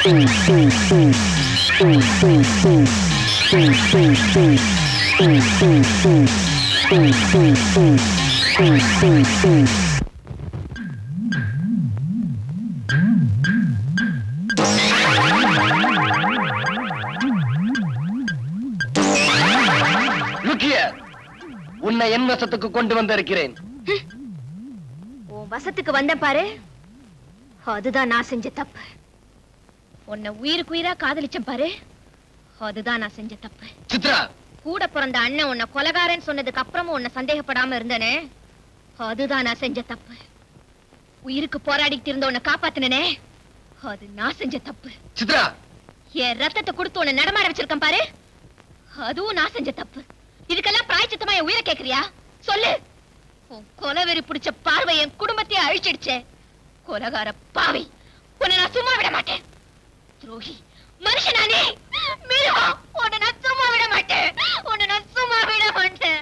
Look here. உன்னை என் வசத்துக்கு கொண்டு வந்திருக்கிறேன் உன் வசத்துக்கு வந்த பாரு அதுதான் நான் செஞ்ச தப்பு உன்னை உயிருக்கு உயிரா காதலிச்சேன் பாரு அதுதான் நான் செஞ்ச தப்பு சித்ரா கூட பிறந்த அண்ணன் உன்னை கொலகாரன்னு சொன்னதுக்கு அப்புறமும் உன்னை சந்தேகப்படாம இருந்தனே அதுதான் நான் செஞ்ச தப்பு உயிருக்கு போராடிட்டு இருந்த உன்னை காப்பாத்தினனே அது நான் செஞ்ச தப்பு சித்ரா என் ரத்தத்தை கொடுத்து உன்னை நடமாட வச்சிருக்கேன் பாரு அதுவும் நான் செஞ்ச தப்பு இதுக்கெல்லாம் பிராய்ச்சித்தமா என் உயிரை கேக்குறியா சொல்லு உன் கொலவெறி பிடிச்ச பார்வை என் குடும்பத்தையே அழிச்சிடுச்சே கொலகார பாவி உன்னை நான் சும்மா விட மாட்டேன் துரோகி மனுஷனானே மிருகம் உன்னை நான் சும்மா விட மாட்டேன் உன்னை நான் சும்மா விட மாட்டேன்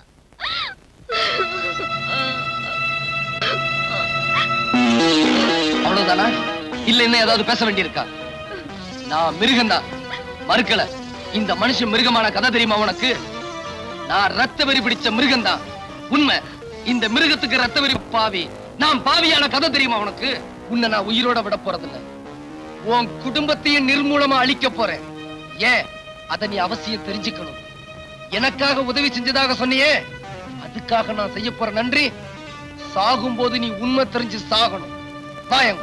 அவ்வளவுதானா இல்ல இன்னும் ஏதாவது பேச வேண்டியிருக்கா நான் மிருகம்தான் மறுக்கல இந்த மனுஷன் மிருகமான கதை தெரியுமா உனக்கு நான் ரத்த வெறி பிடிச்ச மிருகம்தான் உண்மை இந்த மிருகத்துக்கு ரத்த வெறி பாவி நான் பாவியான கதை தெரியுமா உனக்கு உன்னை நான் உயிரோட விட போறதில்ல உன் குடும்பத்தையும் நிர்மூலமா அழிக்க போறேன் ஏன் அத நீ அவசியம் தெரிஞ்சுக்கணும் எனக்காக உதவி செஞ்சதாக சொன்னியே அதுக்காக நான் செய்ய போற நன்றி சாகும்போது நீ உண்மை தெரிஞ்சு சாகணும் வாயங்க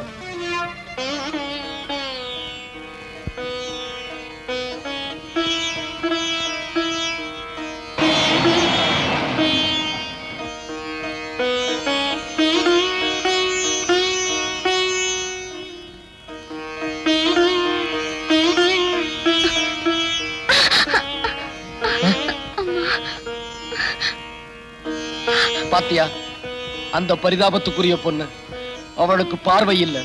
பாத்தியா அந்த பரிதாபத்துக்குரிய பொண்ணு அவளுக்கு பார்வை இல்ல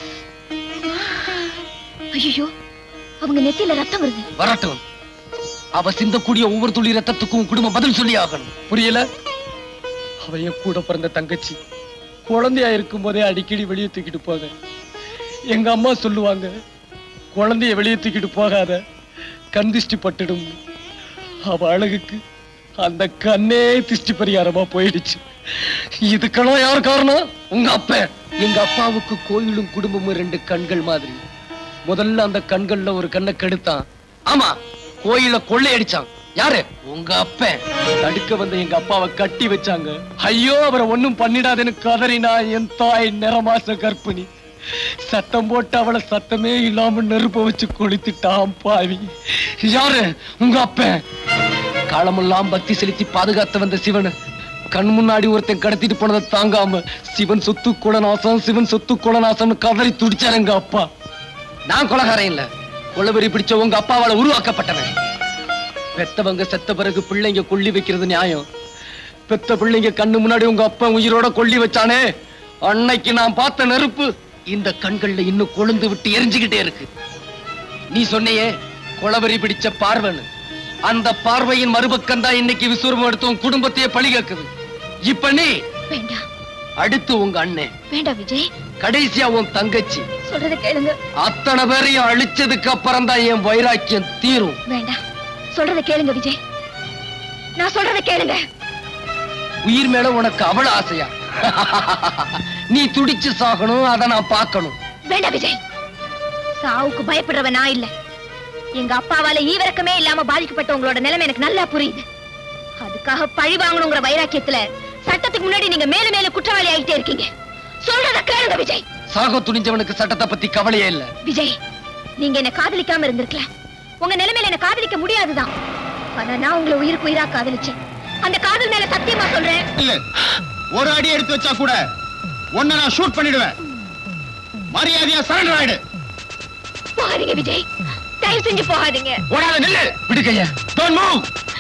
ஐயோ அவங்க நெத்தியில ரத்தம் வருது வரட்டும் அவ சிந்தக்கூடிய ஒவ்வொரு துளி ரத்தத்துக்கும் உன் குடும்பம் பதில் சொல்லி ஆகணும் புரியல அவ என் கூட பிறந்த தங்கச்சி குழந்தையா இருக்கும் போதே அடிக்கடி வெளியே தூக்கிட்டு போக எங்க அம்மா சொல்லுவாங்க குழந்தைய வெளியே தூக்கிட்டு போகாத கண் திஷ்டி பட்டுடும் அவ அழகுக்கு அந்த கண்ணே திஷ்டி பரிகாரமா போயிடுச்சு இதுக்கெல்லாம் யார் காரணம் உங்க அப்பா எங்க அப்பாவுக்கு கோயிலும் குடும்பமும் ரெண்டு கண்கள் மாதிரி முதல்ல அந்த கண்கள்ல ஒரு கண்ணை கெடுத்தான் ஆமா கோயில கொள்ளையடிச்சான் யாரு உங்க அப்பன் தடுக்க வந்த எங்க அப்பாவை கட்டி வச்சாங்க ஐயோ அவரை ஒண்ணும் பண்ணிடாதுன்னு கதறினா என் தாய் நிறமாச கர்ப்பிணி சத்தம் போட்டு அவளை சத்தமே இல்லாம நெருப்ப வச்சு கொளுத்திட்டான் பாவி யாரு உங்க அப்பன் காலமெல்லாம் பக்தி செலுத்தி பாதுகாத்து வந்த சிவன் கண் முன்னாடி ஒருத்தன் கடத்திட்டு போனதை தாங்காம சிவன் சொத்து குலநாசம் சிவன் சொத்து குலநாசம்னு கதறி துடிச்சாரு எங்க அப்பா நான் கொலகாரன் இல்ல கொலவெறி பிடிச்ச உங்க அப்பாவால உருவாக்கப்பட்டவன் பெத்தவங்க செத்த பிறகு பிள்ளைங்க கொள்ளி வைக்கிறது நியாயம் பெத்த பிள்ளைங்க கண்ணு முன்னாடி உங்க அப்பா உயிரோட கொள்ளி வச்சானே அன்னைக்கு நான் பார்த்த நெருப்பு இந்த கண்கள்ல இன்னும் கொழுந்து விட்டு எரிஞ்சுக்கிட்டே இருக்கு நீ சொன்னையே கொலவெறி பிடிச்ச பார்வன்னு அந்த பார்வையின் மறுபக்கம் தான் இன்னைக்கு விசுவரம் எடுத்து உன் குடும்பத்தையே பழி கேக்குது இப்ப நீ வேண்டாம் அடுத்து உங்க அண்ணன் வேண்டாம் விஜய் கடைசியா உன் தங்கச்சி சொல்றத கேளுங்க அத்தனை பேரையும் அழிச்சதுக்கு அப்புறம் தான் என் வைராக்கியம் தீரும் வேண்டாம் சொல்றத கேளுங்க விஜய் நான் சொல்றத கேளுங்க உயிர் மேல உனக்கு அவ்வளவு ஆசையா நீ துடிச்சு சாகணும் அதை நான் பார்க்கணும் வேண்டாம் விஜய் சாவுக்கு பயப்படுறவன் நான் இல்ல எங்க அப்பாவால ஈவிரக்கமே இல்லாம பாதிக்கப்பட்ட உங்களோட நிலைமை எனக்கு நல்லா புரியுது அதுக்காக பழி வாங்கணுங்கிற வைராக்கியத்துல சட்டத்துக்கு முன்னாடி நீங்க மேலும் மேலும் குற்றவாளி ஆகிட்டே இருக்கீங்க சொல்றத கேளுங்க விஜய் சாக துணிஞ்சவனுக்கு சட்டத்தை பத்தி கவலையே இல்ல விஜய் நீங்க என்ன காதலிக்காம இருந்திருக்கலாம் உங்க நிலைமையில என்ன காதலிக்க முடியாதுதான் ஆனா நான் உங்களை உயிருக்கு உயிரா காதலிச்சேன் அந்த காதல் மேல சத்தியமா சொல்றேன் இல்ல ஒரு அடி எடுத்து வச்சா கூட உன்னை நான் ஷூட் பண்ணிடுவேன் மரியாதையா சரண்டர் ஆயிடு போகாதீங்க விஜய் தயவு செஞ்சு போகாதீங்க ஓடாத நில்லு விடுக்கையா டோன்ட் மூவ்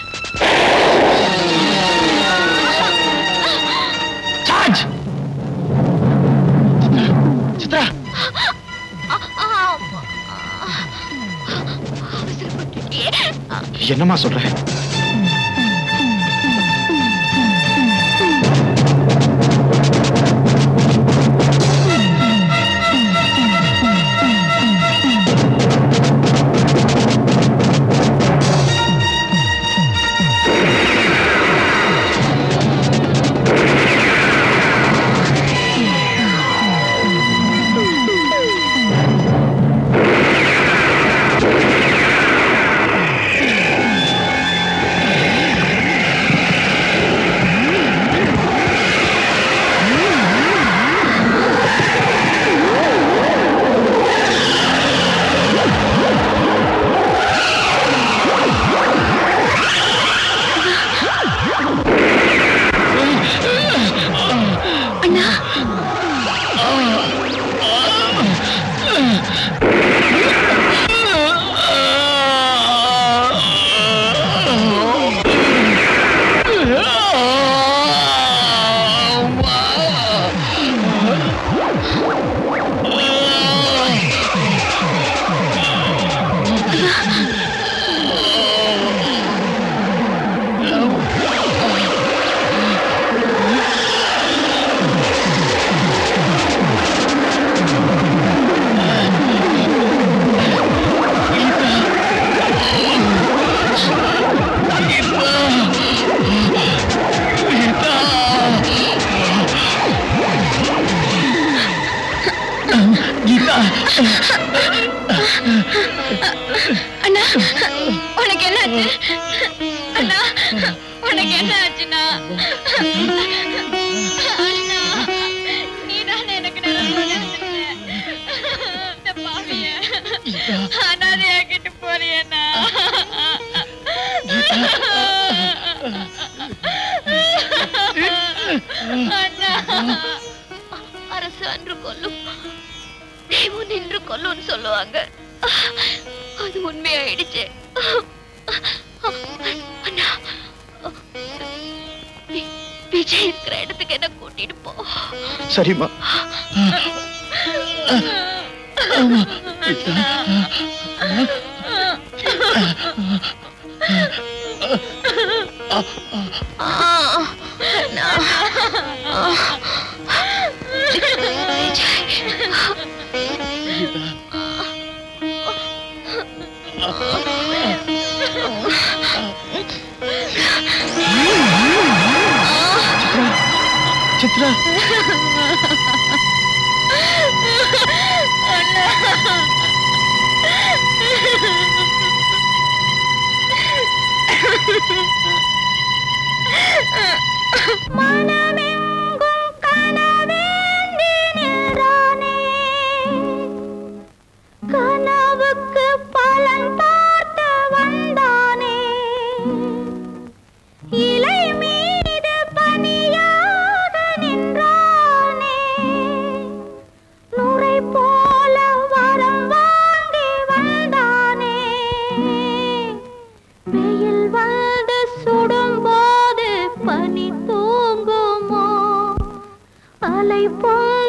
சார்ஜ் சித்ரா என்னம்மா சொல்ற என்னாச்சுண்ணா அண்ணா நீதானே எனக்கு நிலம் கொடுத்திருந்த. இந்த பாவிய அனாதையாக்கிட்டு போறியண்ணா அண்ணா அரசு அன்று கொல்லும் தெய்வம் நின்று கொல்லும்னு சொல்லுவாங்க அது உண்மையாயிடுச்சு அண்ணா வி- விஜய் இருக்கிற இடத்துக்கு என்ன கூட்டிட்டு போ சரிம்மா ஆமா கீதா. ஆ, அண்ணா. ஆ. சித்ரா மனமெங்கும் கனவேந்தி நின்றானே. கனவுக்கு பலன் பார்த்து வந்தானே இலை மீது பனியாக நின்றானே நுரை போல வரம் வாங்கி வந்தானே வெயில் வந்து சுடும்போது பனி தூங்குமோ அலை போல்